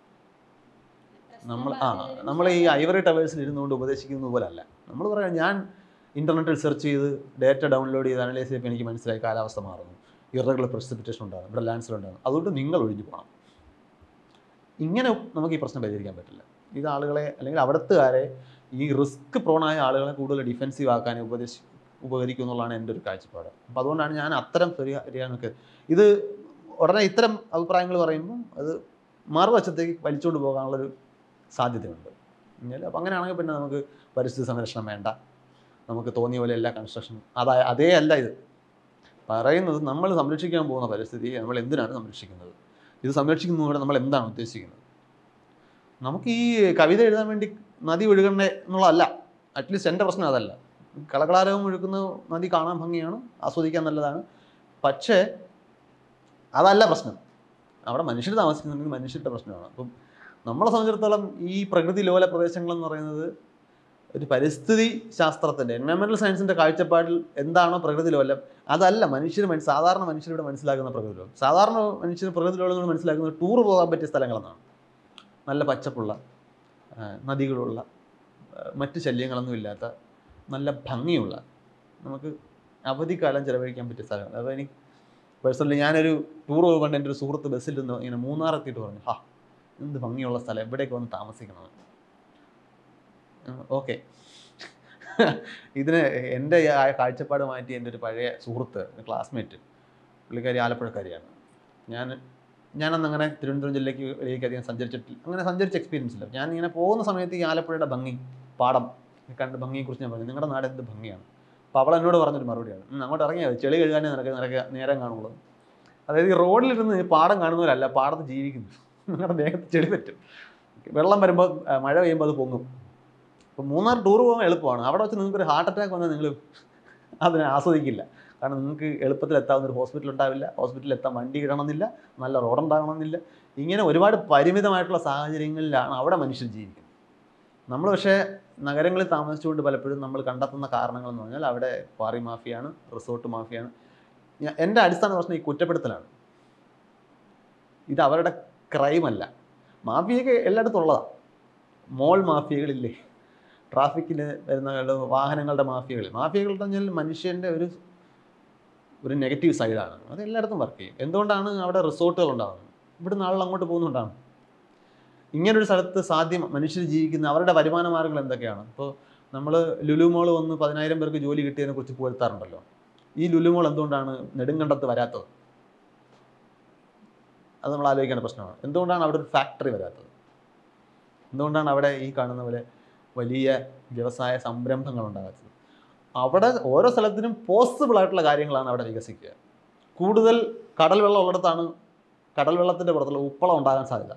നമ്മൾ ആ നമ്മൾ ഈ ഐവറി ടവേഴ്സിൽ ഇരുന്നുകൊണ്ട് ഉപദേശിക്കുന്നത് പോലല്ല നമ്മൾ പറയാം ഞാൻ ഇൻ്റർനെറ്റിൽ സെർച്ച് ചെയ്ത് ഡേറ്റ ഡൗൺലോഡ് ചെയ്ത് അനലൈസ് ചെയ്തപ്പോൾ എനിക്ക് മനസ്സിലായി കാലാവസ്ഥ മാറുന്നു ഇറഗുലർ പ്രസിപ്പിറ്റേഷൻ ഉണ്ടാകും ഇവിടെ ലാൻഡ് സ്ലൈഡ് ഉണ്ടാകും അതുകൊണ്ട് നിങ്ങൾ ഒഴിഞ്ഞു പോകണം ഇങ്ങനെ നമുക്ക് ഈ പ്രശ്നം പരിഹരിക്കാൻ പറ്റില്ല ഇത് ആളുകളെ അല്ലെങ്കിൽ അവിടുത്തുകാരെ ഈ റിസ്ക് പ്രോണായ ആളുകളെ കൂടുതൽ ഡിഫെൻസീവ് ആക്കാൻ ഉപദേശി ഉപകരിക്കും എന്നുള്ളതാണ് എൻ്റെ ഒരു കാഴ്ചപ്പാട് അപ്പോൾ അതുകൊണ്ടാണ് ഞാൻ അത്തരം പരിഹാരങ്ങൾക്ക് ഇത് ഉടനെ ഇത്തരം അഭിപ്രായങ്ങൾ പറയുമ്പം അത് മറുവശത്തേക്ക് വലിച്ചുകൊണ്ട് പോകാനുള്ളൊരു സാധ്യതയുണ്ട് എന്നാൽ അപ്പം അങ്ങനെയാണെങ്കിൽ പിന്നെ നമുക്ക് പരിസ്ഥിതി സംരക്ഷണം വേണ്ട നമുക്ക് തോന്നിയ പോലെ എല്ലാ കൺസ്ട്രക്ഷൻ അതാ അതേ അല്ല ഇത് പറയുന്നത് നമ്മൾ സംരക്ഷിക്കാൻ പോകുന്ന പരിസ്ഥിതി നമ്മൾ എന്തിനാണ് സംരക്ഷിക്കുന്നത് ഇത് സംരക്ഷിക്കുന്നതിലൂടെ നമ്മൾ എന്താണ് ഉദ്ദേശിക്കുന്നത് നമുക്ക് ഈ കവിത എഴുതാൻ വേണ്ടി നദി ഒഴുകണേ എന്നുള്ളതല്ല അറ്റ്ലീസ്റ്റ് എൻ്റെ പ്രശ്നം അതല്ല കളകളാരവം ഒഴുക്കുന്ന നദി കാണാൻ ഭംഗിയാണ് ആസ്വദിക്കാൻ നല്ലതാണ് പക്ഷേ അതല്ല പ്രശ്നം അവിടെ മനുഷ്യർ താമസിക്കുന്നുണ്ടെങ്കിൽ മനുഷ്യരുടെ പ്രശ്നമാണ് അപ്പം നമ്മളെ സംബന്ധിച്ചിടത്തോളം ഈ പ്രകൃതി ലോല പ്രദേശങ്ങൾ എന്ന് പറയുന്നത് ഒരു പരിസ്ഥിതി ശാസ്ത്രത്തിൻ്റെ എൻവയോൺമെൻറ്റൽ സയൻസിൻ്റെ കാഴ്ചപ്പാടിൽ എന്താണോ പ്രകൃതി ലോലം അതല്ല മനുഷ്യർ മനസ്സ് സാധാരണ മനുഷ്യരിവിടെ മനസ്സിലാക്കുന്ന പ്രകൃതി ലോലം സാധാരണ മനുഷ്യർ പ്രകൃതി ലോലം എന്ന് മനസ്സിലാക്കുന്നത് ടൂർ പോകാൻ പറ്റിയ സ്ഥലങ്ങളെന്നാണ് നല്ല പച്ചപ്പുള്ള ആ, നദികളുള്ള ആ, മറ്റ് ശല്യങ്ങളൊന്നും ഇല്ലാത്ത നല്ല ഭംഗിയുള്ള നമുക്ക് അവധിക്കാലം ചിലവഴിക്കാൻ പറ്റിയ സ്ഥലങ്ങൾ അപ്പോൾ എനിക്ക് പേഴ്സണലി ഞാനൊരു ടൂർ പോകുമ്പോൾ എൻ്റെ ഒരു സുഹൃത്ത് ബസ്സിൽ നിന്ന് ഇങ്ങനെ മൂന്നാർ എത്തിയിട്ട് പറഞ്ഞു ഹാ എന്ത് ഭംഗിയുള്ള സ്ഥലം എവിടേക്ക് വന്ന് താമസിക്കണം ഓക്കെ ഇതിന് എൻ്റെ ആ കാഴ്ചപ്പാട് മാറ്റി എൻ്റെ ഒരു പഴയ സുഹൃത്ത് ക്ലാസ്മേറ്റ് പുള്ളിക്കാരി ആലപ്പുഴക്കാരിയാണ് ഞാൻ ഞാനന്ന് അങ്ങനെ തിരുവനന്തപുരം ജില്ലയ്ക്ക് വെളിയിലേക്ക് അധികം സഞ്ചരിച്ചിട്ടില്ല അങ്ങനെ സഞ്ചരിച്ച എക്സ്പീരിയൻസ് ഇല്ല ഞാൻ ഇങ്ങനെ പോകുന്ന സമയത്ത് ഈ ആലപ്പുഴയുടെ ഭംഗി പാടം കണ്ട് ഭംഗിയെക്കുറിച്ച് ഞാൻ പറഞ്ഞു നിങ്ങളുടെ നാട് എന്ത് ഭംഗിയാണ് അപ്പോൾ അവൾ എന്നോട് പറഞ്ഞൊരു മറുപടിയാണ് "ഉം, അങ്ങോട്ട് ഇറങ്ങിയാൽ മതി ചെളി കഴുകാനേ നിനക്ക് നിനക്ക് നേരം കാണുള്ളൂ അതായത് ഈ റോഡിലിരുന്ന് ഈ പാടം കാണുന്നവരല്ല പാടത്ത് ജീവിക്കുന്നു നിങ്ങളുടെ ദേഹത്ത് ചെളി പറ്റും വെള്ളം വരുമ്പോൾ ആ, മഴ പെയ്യുമ്പോൾ അത് പൊങ്ങും അപ്പോൾ മൂന്നാർ ടൂർ പോകാൻ എളുപ്പമാണ് അവിടെ വെച്ച് നിങ്ങൾക്ക് ഒരു ഹാർട്ട് അറ്റാക്ക് വന്നാൽ നിങ്ങൾ അതിനെ ആസ്വദിക്കില്ല കാരണം നിങ്ങൾക്ക് എളുപ്പത്തിൽ എത്താവുന്ന ഒരു ഹോസ്പിറ്റൽ ഉണ്ടാവില്ല ഹോസ്പിറ്റലിൽ എത്താൻ വണ്ടി കിടണമെന്നില്ല നല്ല റോഡ് ഉണ്ടാകണമെന്നില്ല ഇങ്ങനെ ഒരുപാട് പരിമിതമായിട്ടുള്ള സാഹചര്യങ്ങളിലാണ് അവിടെ മനുഷ്യർ ജീവിക്കുന്നത് നമ്മൾ പക്ഷേ നഗരങ്ങളിൽ താമസിച്ചുകൊണ്ട് പലപ്പോഴും നമ്മൾ കണ്ടെത്തുന്ന കാരണങ്ങൾ എന്ന് പറഞ്ഞാൽ അവിടെ ക്വാറി മാഫിയാണ് റിസോർട്ട് മാഫിയാണ് ഞാൻ എൻ്റെ അടിസ്ഥാന പ്രശ്നം ഈ കുറ്റപ്പെടുത്തലാണ് ഇത് അവരുടെ ക്രൈമല്ല മാഫിയൊക്കെ എല്ലായിടത്തും ഉള്ളതാണ് മോൾ മാഫിയകളില്ലേ ട്രാഫിക്കിൽ വരുന്ന വാഹനങ്ങളുടെ മാഫിയകൾ മാഫിയകൾ എന്ന് പറഞ്ഞാൽ മനുഷ്യൻ്റെ ഒരു ഒരു നെഗറ്റീവ് സൈഡാണ് അത് എല്ലായിടത്തും വർക്ക് ചെയ്യും എന്തുകൊണ്ടാണ് അവിടെ റിസോർട്ടുകൾ ഉണ്ടാകുന്നത് ഇവിടുന്ന് ആളുകൾ അങ്ങോട്ട് പോകുന്നുണ്ടാണ് ഇങ്ങനൊരു സ്ഥലത്ത് സാധ്യം മനുഷ്യർ ജീവിക്കുന്ന അവരുടെ വരുമാന മാർഗ്ഗങ്ങൾ എന്തൊക്കെയാണ് ഇപ്പോൾ നമ്മൾ ലുലുമോൾ വന്ന് പതിനായിരം പേർക്ക് ജോലി കിട്ടിയതിനെ കുറിച്ച് പുകഴ്ത്താറുണ്ടല്ലോ ഈ ലുലുമോൾ എന്തുകൊണ്ടാണ് നെടുങ്കണ്ടത്ത് വരാത്തത് അത് നമ്മൾ ആലോചിക്കേണ്ട പ്രശ്നമാണ് എന്തുകൊണ്ടാണ് അവിടെ ഒരു ഫാക്ടറി വരാത്തത് എന്തുകൊണ്ടാണ് അവിടെ ഈ കാണുന്ന പോലെ വലിയ വ്യവസായ സംരംഭങ്ങൾ ഉണ്ടാകാത്തത് അവിടെ ഓരോ സ്ഥലത്തിനും പോസിബിൾ ആയിട്ടുള്ള കാര്യങ്ങളാണ് അവിടെ വികസിക്കുക കൂടുതൽ കടൽ വെള്ളം ഉള്ളിടത്താണ് കടൽ വെള്ളത്തിൻ്റെ പുറത്തുള്ള ഉപ്പളം ഉണ്ടാകാൻ സാധ്യത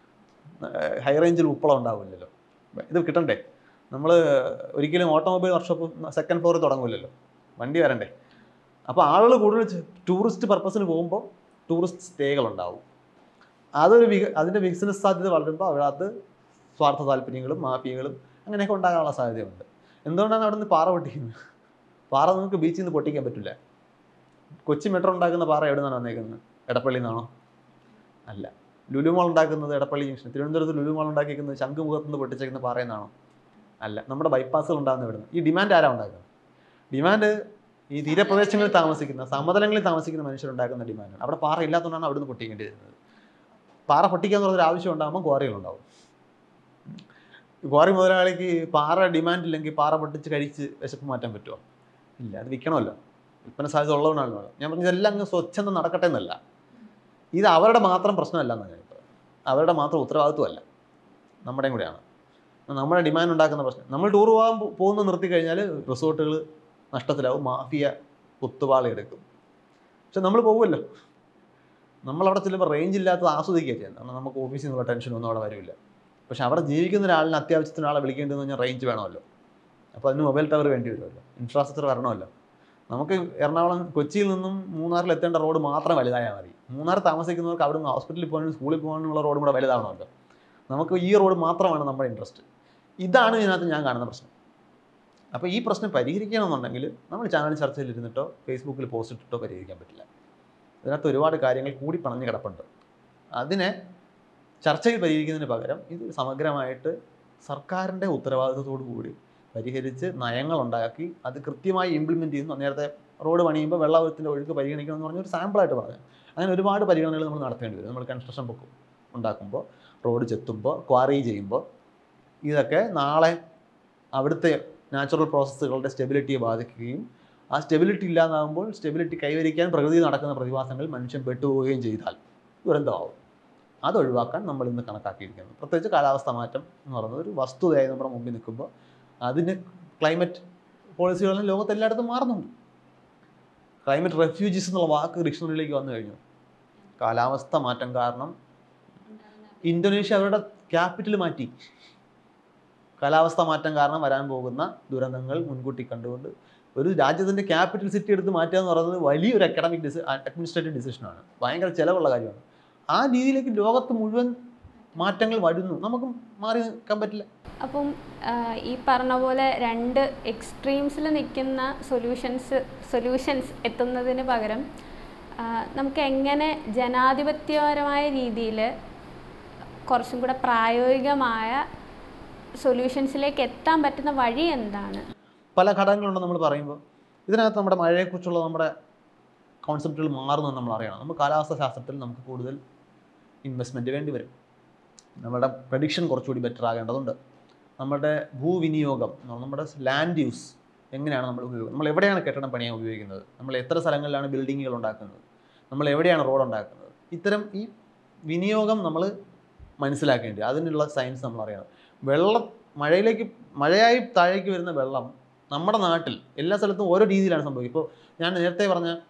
ഹൈ റേഞ്ചിൽ ഉപ്പളം ഉണ്ടാവില്ലല്ലോ ഇത് കിട്ടണ്ടേ നമ്മൾ ഒരിക്കലും ഓട്ടോമൊബൈൽ വർക്ക്ഷോപ്പ് സെക്കൻഡ് ഫ്ലോറിൽ തുടങ്ങില്ലല്ലോ വണ്ടി വരണ്ടേ അപ്പോൾ ആളുകൾ കൂടുതൽ ടൂറിസ്റ്റ് പർപ്പസിന് പോകുമ്പോൾ ടൂറിസ്റ്റ് സ്റ്റേകൾ ഉണ്ടാവും അതൊരു വിക അതിൻ്റെ ബിസിനസ് സാധ്യത വളരുമ്പോൾ അതിനകത്ത് സ്വാർത്ഥ താല്പര്യങ്ങളും മാഫിയകളും അങ്ങനെയൊക്കെ ഉണ്ടാകാനുള്ള സാധ്യതയുണ്ട് എന്തുകൊണ്ടാണ് അവിടെ നിന്ന് പാറ പൊട്ടിക്കുന്നത് പാറ നിങ്ങൾക്ക് ബീച്ചിൽ നിന്ന് പൊട്ടിക്കാൻ പറ്റില്ല കൊച്ചി മെട്രോ ഉണ്ടാക്കുന്ന പാറ എവിടെ നിന്നാണ് വന്നേക്കുന്നത് എടപ്പള്ളിയിൽ നിന്നാണോ അല്ല ലുലുമോൾ ഉണ്ടാക്കുന്നത് എടപ്പള്ളി ജംഗ്ഷൻ തിരുവനന്തപുരത്ത് ലുലുമോൾ ഉണ്ടാക്കിയിരിക്കുന്നത് ശംഖുമുഖത്ത് നിന്ന് പൊട്ടിച്ചേക്കുന്ന പാറയിൽ നിന്നാണോ അല്ല നമ്മുടെ ബൈപ്പാസുകൾ ഉണ്ടാകുന്ന ഇവിടുന്ന് ഈ ഡിമാൻഡ് ആരാ ഉണ്ടാക്കുന്നത് ഡിമാൻഡ് ഈ തീരപ്രദേശങ്ങളിൽ താമസിക്കുന്ന സമതലങ്ങളിൽ താമസിക്കുന്ന മനുഷ്യരുണ്ടാക്കുന്ന ഡിമാൻഡാണ് അവിടെ പാറ ഇല്ലാത്തതുകൊണ്ടാണ് അവിടുന്ന് പൊട്ടിക്കേണ്ടി വരുന്നത് പാറ പൊട്ടിക്കാന്ന് പറഞ്ഞൊരു ആവശ്യം ഉണ്ടാകുമ്പോൾ ക്വാറികളുണ്ടാവും ക്വാറി മുതലാളിക്ക് പാറ ഡിമാൻഡ് ഇല്ലെങ്കിൽ പാറ പൊട്ടിച്ച് കഴിച്ച് വിശപ്പ് മാറ്റാൻ പറ്റുമോ ഇല്ല അത് വിൽക്കണമല്ലോ വിൽപ്പന സാധ്യത ഉള്ളതുകൊണ്ടാണല്ലോ ഞാൻ പറഞ്ഞത് ഇതെല്ലാം അങ്ങ് സ്വച്ഛന്ത നടക്കട്ടെ എന്നല്ല ഇത് അവരുടെ മാത്രം പ്രശ്നമല്ല എന്നാണ് ഞാൻ പറയുന്നത് അവരുടെ മാത്രം ഉത്തരവാദിത്വമല്ല നമ്മുടെയും കൂടെയാണ് നമ്മുടെ ഡിമാൻഡ് ഉണ്ടാക്കുന്ന പ്രശ്നം നമ്മൾ ടൂർ പോകാൻ പോ- പോകുന്നത് നിർത്തി കഴിഞ്ഞാൽ റിസോർട്ടുകൾ നഷ്ടത്തിലാവും മാഫിയ കുത്തുപാളി എടുക്കും പക്ഷെ നമ്മൾ പോകുമല്ലോ നമ്മളവിടെ ചെല്ലുമ്പോൾ റേഞ്ച് ഇല്ലാത്തത് ആസ്വദിക്കുക ചെയ്യുന്നത് കാരണം നമുക്ക് ഓഫീസിൽ നിന്നുള്ള ടെൻഷനൊന്നും അവിടെ വരില്ല പക്ഷെ അവിടെ ജീവിക്കുന്ന ഒരാളിന് അത്യാവശ്യത്തിന് ആളെ വിളിക്കേണ്ടതെന്ന് പറഞ്ഞാൽ റേഞ്ച് വേണമല്ലോ അപ്പോൾ അതിന് മൊബൈൽ ടവർ വേണ്ടി വരുമല്ലോ ഇൻഫ്രാസ്ട്രക്ചർ വരണമല്ലോ നമുക്ക് എറണാകുളം കൊച്ചിയിൽ നിന്നും മൂന്നാറിൽ എത്തേണ്ട റോഡ് മാത്രം വലുതായാൽ മതി മൂന്നാർ താമസിക്കുന്നവർക്ക് അവിടെ നിന്ന് ഹോസ്പിറ്റലിൽ പോകാനും സ്കൂളിൽ പോകാനുള്ള റോഡും കൂടെ വലുതാവണമല്ലോ നമുക്ക് ഈ റോഡ് മാത്രമാണ് നമ്മുടെ ഇൻട്രസ്റ്റ് ഇതാണ് ഇതിനകത്ത് ഞാൻ കാണുന്ന പ്രശ്നം അപ്പോൾ ഈ പ്രശ്നം പരിഹരിക്കണമെന്നുണ്ടെങ്കിൽ നമ്മൾ ചാനൽ ചർച്ചയിൽ ഇരുന്നിട്ടോ ഫേസ്ബുക്കിൽ പോസ്റ്റ് ഇട്ടിട്ടോ പരിഹരിക്കാൻ പറ്റില്ല ഇതിനകത്ത് ഒരുപാട് കാര്യങ്ങൾ കൂടി പണഞ്ഞ് കിടപ്പുണ്ട് അതിനെ ചർച്ചയിൽ പരിഹരിക്കുന്നതിന് പകരം ഇത് സമഗ്രമായിട്ട് സർക്കാരിൻ്റെ ഉത്തരവാദിത്വത്തോടു കൂടി പരിഹരിച്ച് നയങ്ങൾ ഉണ്ടാക്കി അത് കൃത്യമായി ഇംപ്ലിമെൻറ്റ് ചെയ്യുന്നു നേരത്തെ റോഡ് പണിയുമ്പോൾ വെള്ളത്തിൻ്റെ ഒഴുക്ക് പരിഗണിക്കണം എന്ന് പറഞ്ഞ ഒരു സാമ്പിളായിട്ട് പറഞ്ഞു അങ്ങനെ ഒരുപാട് പരിഗണനകൾ നമ്മൾ നടത്തേണ്ടി വരും നമ്മൾ കൺസ്ട്രക്ഷൻ ബുക്ക് ഉണ്ടാക്കുമ്പോൾ റോഡ് ചെത്തുമ്പോൾ ക്വാറി ചെയ്യുമ്പോൾ ഇതൊക്കെ നാളെ അവിടുത്തെ നാച്ചുറൽ പ്രോസസ്സുകളുടെ സ്റ്റെബിലിറ്റിയെ ബാധിക്കുകയും ആ സ്റ്റെബിലിറ്റി ഇല്ലാതാകുമ്പോൾ സ്റ്റെബിലിറ്റി കൈവരിക്കാൻ പ്രകൃതി നടക്കുന്ന പ്രതിഭാസങ്ങൾ മനുഷ്യൻ പെട്ടുപോവുകയും ചെയ്താൽ ദുരന്തമാവും അത് ഒഴിവാക്കാൻ നമ്മൾ ഇന്ന് കണക്കാക്കിയിരിക്കുന്നു പ്രത്യേകിച്ച് കാലാവസ്ഥ മാറ്റം എന്ന് പറയുന്നത് ഒരു വസ്തുതയായി നമ്മുടെ മുമ്പിൽ നിൽക്കുമ്പോൾ അതിന് ക്ലൈമറ്റ് പോളിസികളെല്ലാം ലോകത്ത് എല്ലായിടത്തും മാറുന്നുണ്ട് ക്ലൈമറ്റ് റെഫ്യൂജീസ് എന്നുള്ള വാക്ക് ഡിക്ഷണറിയിലേക്ക് വന്നു കഴിഞ്ഞു കാലാവസ്ഥ മാറ്റം കാരണം ഇന്തോനേഷ്യ അവരുടെ ക്യാപിറ്റൽ മാറ്റി കാലാവസ്ഥ മാറ്റം കാരണം വരാൻ പോകുന്ന ദുരന്തങ്ങൾ മുൻകൂട്ടി കണ്ടുകൊണ്ട് ഒരു രാജ്യത്തിൻ്റെ ക്യാപിറ്റൽ സിറ്റി എടുത്ത് മാറ്റുക എന്ന് പറയുന്നത് വലിയൊരു അക്കാഡമിക് ഡിസി അഡ്മിനിസ്ട്രേറ്റീവ് ഡിസിഷനാണ് ഭയങ്കര ചിലവുള്ള കാര്യമാണ് ആ രീതിയിലേക്ക് ലോകത്ത് മുഴുവൻ മാറ്റങ്ങൾ വരുന്നു നമുക്ക് മാറി നിൽക്കാൻ പറ്റില്ല അപ്പം ആ, ഈ പറഞ്ഞ പോലെ രണ്ട് എക്സ്ട്രീംസിൽ നിൽക്കുന്ന സൊല്യൂഷൻസ് സൊല്യൂഷൻസ് എത്തുന്നതിന് പകരം ആ, നമുക്ക് എങ്ങനെ ജനാധിപത്യപരമായ രീതിയിൽ കുറച്ചും കൂടെ പ്രായോഗികമായ സൊല്യൂഷൻസിലേക്ക് എത്താൻ പറ്റുന്ന വഴി എന്താണ് പല ഘടകങ്ങളുണ്ടെന്ന് നമ്മൾ പറയുമ്പോൾ ഇതിനകത്ത് നമ്മുടെ മഴയെക്കുറിച്ചുള്ള നമ്മുടെ കോൺസെപ്റ്റുകൾ മാറുന്നത് നമ്മൾ അറിയണം നമ്മൾ കാലാവസ്ഥ ശാസ്ത്രത്തിൽ നമുക്ക് കൂടുതൽ ഇൻവെസ്റ്റ്മെൻറ്റ് വേണ്ടി വരും നമ്മുടെ പ്രഡിക്ഷൻ കുറച്ചുകൂടി ബെറ്റർ ആകേണ്ടതുണ്ട് നമ്മുടെ ഭൂവിനിയോഗം എന്ന് പറഞ്ഞാൽ നമ്മുടെ ലാൻഡ് യൂസ് എങ്ങനെയാണ് നമ്മൾ ഉപയോഗം നമ്മൾ എവിടെയാണ് കെട്ടിടം പണിയാൻ ഉപയോഗിക്കുന്നത് നമ്മൾ എത്ര സ്ഥലങ്ങളിലാണ് ബിൽഡിങ്ങുകൾ ഉണ്ടാക്കുന്നത് നമ്മൾ എവിടെയാണ് റോഡ് ഉണ്ടാക്കുന്നത് ഇത്തരം ഈ വിനിയോഗം നമ്മൾ മനസ്സിലാക്കേണ്ടത് അതിനുള്ള സയൻസ് നമ്മൾ അറിയണം വെള്ളം മഴയിലേക്ക് മഴയായി താഴേക്ക് വരുന്ന വെള്ളം നമ്മുടെ നാട്ടിൽ എല്ലാ സ്ഥലത്തും ഓരോ രീതിയിലാണ് സംഭവിക്കുക ഇപ്പോൾ ഞാൻ നേരത്തെ പറഞ്ഞ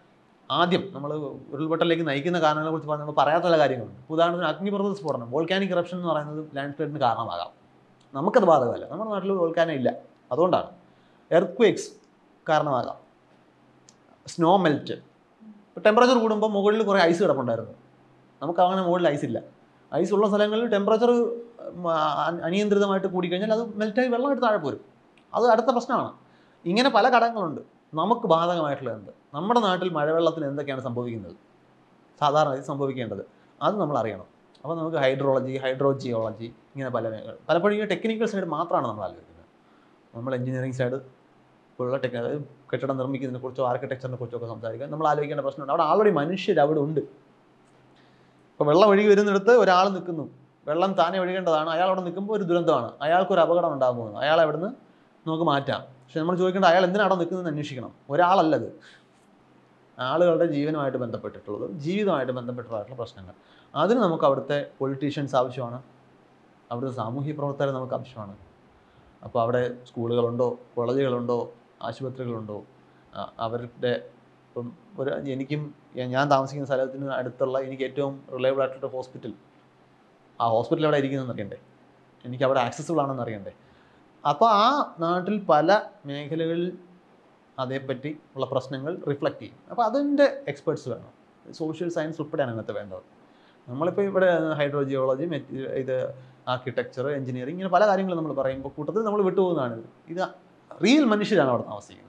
ആദ്യം നമ്മൾ ഉരുൾപൊട്ടലിലേക്ക് നയിക്കുന്ന കാരണങ്ങളെ കുറിച്ച് പറഞ്ഞാൽ നമ്മൾ പറയാത്ത ചില കാര്യങ്ങളുണ്ട് ഇപ്പോൾ ഉദാഹരണത്തിന് അഗ്നിപർവ്വത സ്ഫോടനം വോൾക്കാനിക് ഇറപ്ഷൻ എന്ന് പറയുന്നത് ലാൻഡ് സ്ലൈഡിന് കാരണമാകാം നമുക്കത് ബാധകമല്ല നമ്മുടെ നാട്ടിൽ വോൾക്കാനം ഇല്ല അതുകൊണ്ടാണ് എർത്ത് ക്വേക്സ് കാരണമാകാം സ്നോ മെൽറ്റ് ഇപ്പോൾ ടെമ്പറേച്ചർ കൂടുമ്പോൾ മുകളിൽ കുറേ ഐസ് കിടപ്പുണ്ടായിരുന്നു നമുക്ക് അങ്ങനെ മുകളിൽ ഐസ് ഇല്ല ഐസ് ഉള്ള സ്ഥലങ്ങളിൽ ടെമ്പറേച്ചർ അനിയന്ത്രിതമായിട്ട് കൂടിക്കഴിഞ്ഞാൽ അത് മെൽറ്റായി വെള്ളം എടുത്ത് താഴെ പോരും അത് അടുത്ത പ്രശ്നമാണ് ഇങ്ങനെ പല ഘടകങ്ങളുണ്ട് നമുക്ക് ബാധകമായിട്ടുള്ള എന്ത് നമ്മുടെ നാട്ടിൽ മഴവെള്ളത്തിന് എന്തൊക്കെയാണ് സംഭവിക്കുന്നത് സാധാരണ ഇത് സംഭവിക്കേണ്ടത് അത് നമ്മൾ അറിയണം അപ്പോൾ നമുക്ക് ഹൈഡ്രോളജി ഹൈഡ്രോജിയോളജി ഇങ്ങനെ പല മേഖല പലപ്പോഴും ഈ ടെക്നിക്കൽ സൈഡ് മാത്രമാണ് നമ്മൾ ആലോചിക്കുന്നത് നമ്മൾ എഞ്ചിനീയറിംഗ് സൈഡ് ഉള്ള ടെക്നി അതായത് കെട്ടിടം നിർമ്മിക്കുന്നതിനെ കുറിച്ചോ ആർക്കിടെക്ചറിനെ കുറിച്ചോ ഒക്കെ സംസാരിക്കാൻ നമ്മൾ ആലോചിക്കേണ്ട പ്രശ്നമുണ്ട് അവിടെ ആൾറെഡി മനുഷ്യർ അവിടെ ഉണ്ട് ഇപ്പോൾ വെള്ളം ഒഴുകി വരുന്നിടത്ത് ഒരാൾ നിൽക്കുന്നു വെള്ളം താനെ ഒഴുകേണ്ടതാണ് അയാൾ അവിടെ നിൽക്കുമ്പോൾ ഒരു ദുരന്തമാണ് അയാൾക്ക് ഒരു അപകടം ഉണ്ടാകുന്നത് അയാൾ അവിടുന്ന് നമുക്ക് മാറ്റാം പക്ഷെ നമ്മൾ ചോദിക്കേണ്ട അയാൾ എന്തിനാണ് അവിടെ നിൽക്കുന്നതെന്ന് അന്വേഷിക്കണം ഒരാളല്ലത് ആളുകളുടെ ജീവനുമായിട്ട് ബന്ധപ്പെട്ടിട്ടുള്ളത് ജീവിതമായിട്ട് ബന്ധപ്പെട്ടിട്ടുള്ള പ്രശ്നങ്ങൾ അതിന് നമുക്ക് അവിടുത്തെ പൊളിറ്റീഷ്യൻസ് ആവശ്യമാണ് അവിടുത്തെ സാമൂഹ്യ പ്രവർത്തകർ നമുക്ക് ആവശ്യമാണ് അപ്പോൾ അവിടെ സ്കൂളുകളുണ്ടോ കോളേജുകളുണ്ടോ ആശുപത്രികളുണ്ടോ ആ, അവരുടെ ഇപ്പം ഒരു എനിക്കും ഞാൻ താമസിക്കുന്ന സ്ഥലത്തിന് അടുത്തുള്ള എനിക്ക് ഏറ്റവും റിലയബിൾ ആയിട്ടുള്ള ഹോസ്പിറ്റൽ ആ ഹോസ്പിറ്റൽ എവിടെ ഇരിക്കുന്നതെന്ന് അറിയണ്ടേ എനിക്ക് അവിടെ ആക്സസിബിൾ ആണെന്ന് അറിയണ്ടേ അപ്പോൾ ആ നാട്ടിൽ പല മേഖലകളിൽ അതേപ്പറ്റി ഉള്ള പ്രശ്നങ്ങൾ റിഫ്ലക്റ്റ് ചെയ്യും അപ്പോൾ അതിൻ്റെ എക്സ്പേർട്സ് വേണം സോഷ്യൽ സയൻസ് ഉൾപ്പെടെയാണ് ഇന്നത്തെ വേണ്ടത് നമ്മളിപ്പോൾ ഇവിടെ ഹൈഡ്രോജിയോളജി ഇത് ആർക്കിടെക്ചർ എഞ്ചിനീയറിംഗ് ഇങ്ങനെ പല കാര്യങ്ങളും നമ്മൾ പറയുമ്പോൾ കൂട്ടത്തിൽ നമ്മൾ വിട്ടുപോകുന്നതാണ് ഇത്. ഇത് റിയൽ മനുഷ്യരാണ് അവിടെ താമസിക്കുന്നത്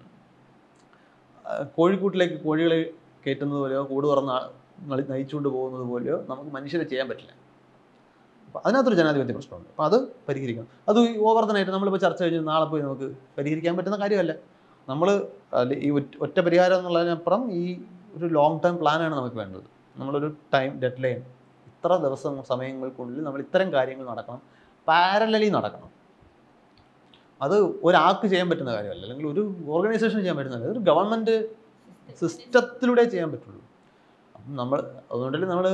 ആ, കോഴിക്കൂട്ടിലേക്ക് കോഴികളെ കയറ്റുന്നത് പോലെയോ കൂട് തുറന്ന് ആ- നളി- നയിച്ചുകൊണ്ട് പോകുന്നത് പോലെയോ നമുക്ക് മനുഷ്യരെ ചെയ്യാൻ പറ്റില്ല അപ്പോൾ അതിനകത്തൊരു ജനാധിപത്യ പ്രശ്നമുണ്ട് അപ്പോൾ അത് പരിഹരിക്കണം അത് ഈ ഓവർതനായിട്ട് നമ്മളിപ്പോൾ ചർച്ച കഴിഞ്ഞ് നാളെ പോയി നമുക്ക് പരിഹരിക്കാൻ പറ്റുന്ന കാര്യമല്ല നമ്മൾ ഈ ഒറ്റ- ഒറ്റ പരിഹാരം എന്നുള്ളതിനപ്പുറം ഈ ഒരു ലോങ് ടേം പ്ലാനാണ് നമുക്ക് വേണ്ടത് നമ്മളൊരു ടൈം ഡെഡ് ലൈൻ ഇത്ര ദിവസം സമയങ്ങൾക്കുള്ളിൽ നമ്മൾ ഇത്തരം കാര്യങ്ങൾ നടക്കണം പാരലലി നടക്കണം അത് ഒരാൾക്ക് ചെയ്യാൻ പറ്റുന്ന കാര്യമല്ല അല്ലെങ്കിൽ ഒരു ഓർഗനൈസേഷൻ ചെയ്യാൻ പറ്റുന്ന ഒരു ഗവൺമെൻറ് സിസ്റ്റത്തിലൂടെ ചെയ്യാൻ പറ്റുള്ളൂ അപ്പം നമ്മൾ അതുകൊണ്ടല്ലേ നമ്മൾ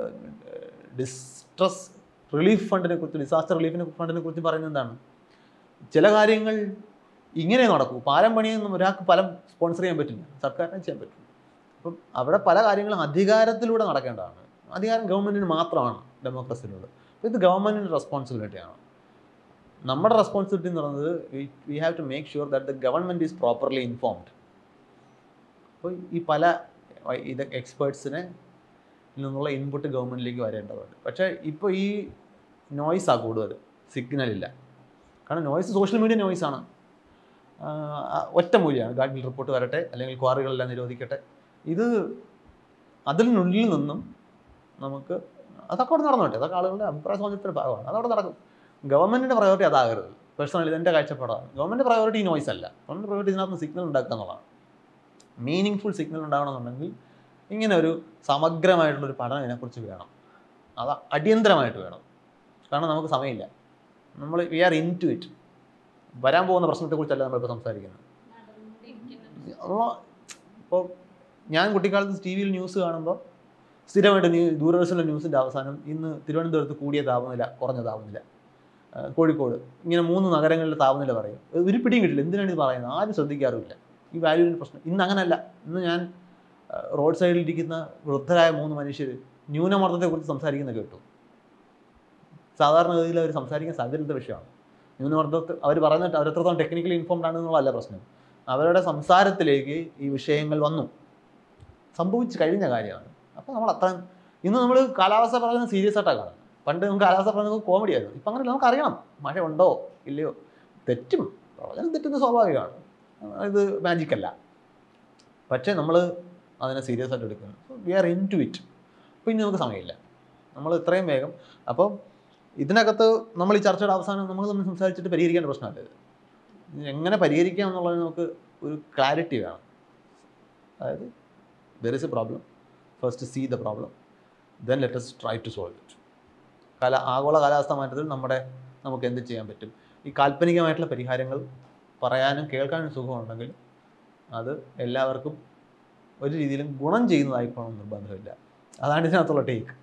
ഡിസ്ട്രസ് റിലീഫ് ഫണ്ടിനെ കുറിച്ച് ഡിസാസ്റ്റർ റിലീഫിനെ ഫണ്ടിനെ കുറിച്ച് പറയുന്നത് എന്താണ് ചില കാര്യങ്ങൾ ഇങ്ങനെ നടക്കൂ പാലം പണിയൊന്നും ഒരാൾക്ക് പലം സ്പോൺസർ ചെയ്യാൻ പറ്റില്ല സർക്കാരിനെ ചെയ്യാൻ പറ്റും അപ്പം അവിടെ പല കാര്യങ്ങളും അധികാരത്തിലൂടെ നടക്കേണ്ടതാണ് അധികാരം ഗവൺമെൻറ്റിന് മാത്രമാണ് ഡെമോക്രസിയിലുള്ളത് അപ്പോൾ ഇത് ഗവൺമെൻറ്റിൻ്റെ റെസ്പോൺസിബിലിറ്റിയാണ് നമ്മുടെ റെസ്പോൺസിബിലിറ്റി എന്ന് പറയുന്നത് we have to make sure that the government is properly informed അപ്പോൾ ഈ പല വ- ഇത് എക്സ്പേർട്സിനെ നിന്നുള്ള ഇൻപുട്ട് ഗവൺമെൻറ്റിലേക്ക് വരേണ്ടതുണ്ട് പക്ഷേ ഇപ്പോൾ ഈ നോയ്സാണ് കൂടുതൽ സിഗ്നൽ ഇല്ല കാരണം നോയ്സ് സോഷ്യൽ മീഡിയ നോയ്സാണ് ഒറ്റ മൂല്യമാണ് ഗാഡ്ഗിൽ റിപ്പോർട്ട് വരട്ടെ അല്ലെങ്കിൽ ക്വാറികളെല്ലാം നിരോധിക്കട്ടെ ഇത് അതിനുള്ളിൽ നിന്നും നമുക്ക് അതൊക്കെ അവിടെ നടന്നോട്ടെ അതൊക്കെ ആളുകളുടെ അഭിപ്രായ സ്വാതന്ത്ര്യത്തിൻ്റെ ഭാഗമാണ് അതവിടെ നടക്കും ഗവൺമെൻറ്റിൻ്റെ പ്രയോറിറ്റി അതാകരുത് പേഴ്സണലി ഇതെൻ്റെ കാഴ്ചപ്പാടാണ് ഗവൺമെൻറ് പ്രയോറിറ്റി ഈ നോയ്സ് അല്ല ഗവൺമെൻറ് പ്രയോറിറ്റി ഇതിനകത്ത് സിഗ്നൽ ഉണ്ടാക്കുക എന്നുള്ളതാണ് മീനിങ് ഫുൾ സിഗ്നൽ ഉണ്ടാവണമെന്നുണ്ടെങ്കിൽ ഇങ്ങനെ ഒരു സമഗ്രമായിട്ടുള്ളൊരു പഠനം ഇതിനെക്കുറിച്ച് വേണം അത് അടിയന്തരമായിട്ട് വേണം കാരണം നമുക്ക് സമയമില്ല നമ്മൾ we are into it വരാൻ പോകുന്ന പ്രശ്നത്തെക്കുറിച്ചല്ല നമ്മളിപ്പോൾ സംസാരിക്കുന്നത് അപ്പോൾ ഇപ്പോൾ ഞാൻ കുട്ടിക്കാലത്ത് ടി വിയിൽ ന്യൂസ് കാണുമ്പോൾ സ്ഥിരമായിട്ട് ന്യൂ ദൂരദർശനിലെ ന്യൂസിൻ്റെ അവസാനം ഇന്ന് തിരുവനന്തപുരത്ത് കൂടിയ താപനില കുറഞ്ഞ താപനില ആ, കോഴിക്കോട് ഇങ്ങനെ മൂന്ന് നഗരങ്ങളിലെ താപനില പറയും ഒരു പിടിയും കിട്ടില്ല എന്തിനാണ് ഇത് പറയുന്നത് ആരും ശ്രദ്ധിക്കാറുമില്ല ഈ വാല്യൂവിൻ്റെ പ്രശ്നം ഇന്ന് അങ്ങനല്ല ഇന്ന് ഞാൻ ആ, റോഡ് സൈഡിൽ ഇരിക്കുന്ന വൃദ്ധരായ മൂന്ന് മനുഷ്യർ ന്യൂനമർദ്ദത്തെക്കുറിച്ച് സംസാരിക്കുന്ന കേട്ടു സാധാരണഗതിയിൽ അവർ സംസാരിക്കാൻ സാധ്യതയുള്ള വിഷയമാണ് ന്യൂനമർദ്ദത്തെ അവർ പറയുന്നത് അവർ എത്രത്തോളം ടെക്നിക്കലി ഇൻഫോംഡ് ആണെന്നുള്ളതല്ല പ്രശ്നം അവരുടെ സംസാരത്തിലേക്ക് ഈ വിഷയങ്ങൾ വന്നു സംഭവിച്ചു കഴിഞ്ഞ കാര്യമാണ് അപ്പോൾ നമ്മൾ അത്രയും ഇന്ന് നമ്മൾ കാലാവസ്ഥ പറയുന്നത് സീരിയസ് ആയിട്ടാണ് കാണുന്നത് പണ്ട് നമുക്ക് കാലാവസ്ഥ പറയുന്നത് കോമഡി ആയിരുന്നു ഇപ്പം അങ്ങനെ നമുക്ക് അറിയണം മഴ ഉണ്ടോ ഇല്ലയോ തെറ്റും പ്രവചനം തെറ്റുന്നത് സ്വാഭാവികമാണ് ഇത് മാജിക്കല്ല പക്ഷേ നമ്മൾ അതിനെ സീരിയസ് ആയിട്ട് എടുക്കുന്നു we are into it അപ്പോൾ ഇനി നമുക്ക് സമയമില്ല നമ്മൾ ഇത്രയും വേഗം അപ്പോൾ ഇതിനകത്ത് നമ്മൾ ഈ ചർച്ചയുടെ അവസാനം നമ്മൾ തമ്മിൽ സംസാരിച്ചിട്ട് പരിഹരിക്കേണ്ട പ്രശ്നമല്ല ഇത് ഇത് എങ്ങനെ പരിഹരിക്കാം എന്നുള്ളത് നമുക്ക് ഒരു ക്ലാരിറ്റി വേണം അതായത് there is a problem first see the problem then let us try to solve it കാല ആഗോള കാലാവസ്ഥ മാറ്റത്തിൽ നമ്മുടെ നമുക്ക് എന്ത് ചെയ്യാൻ പറ്റും ഈ കാൽപ്പനികമായിട്ടുള്ള പരിഹാരങ്ങൾ പറയാനും കേൾക്കാനും സുഖമുണ്ടെങ്കിൽ അത് എല്ലാവർക്കും ഒരു രീതിയിലും ഗുണം ചെയ്യുന്നതായിക്കോണം നിർബന്ധമില്ല അതാണ് ഇതിനകത്തുള്ള ടേക്ക്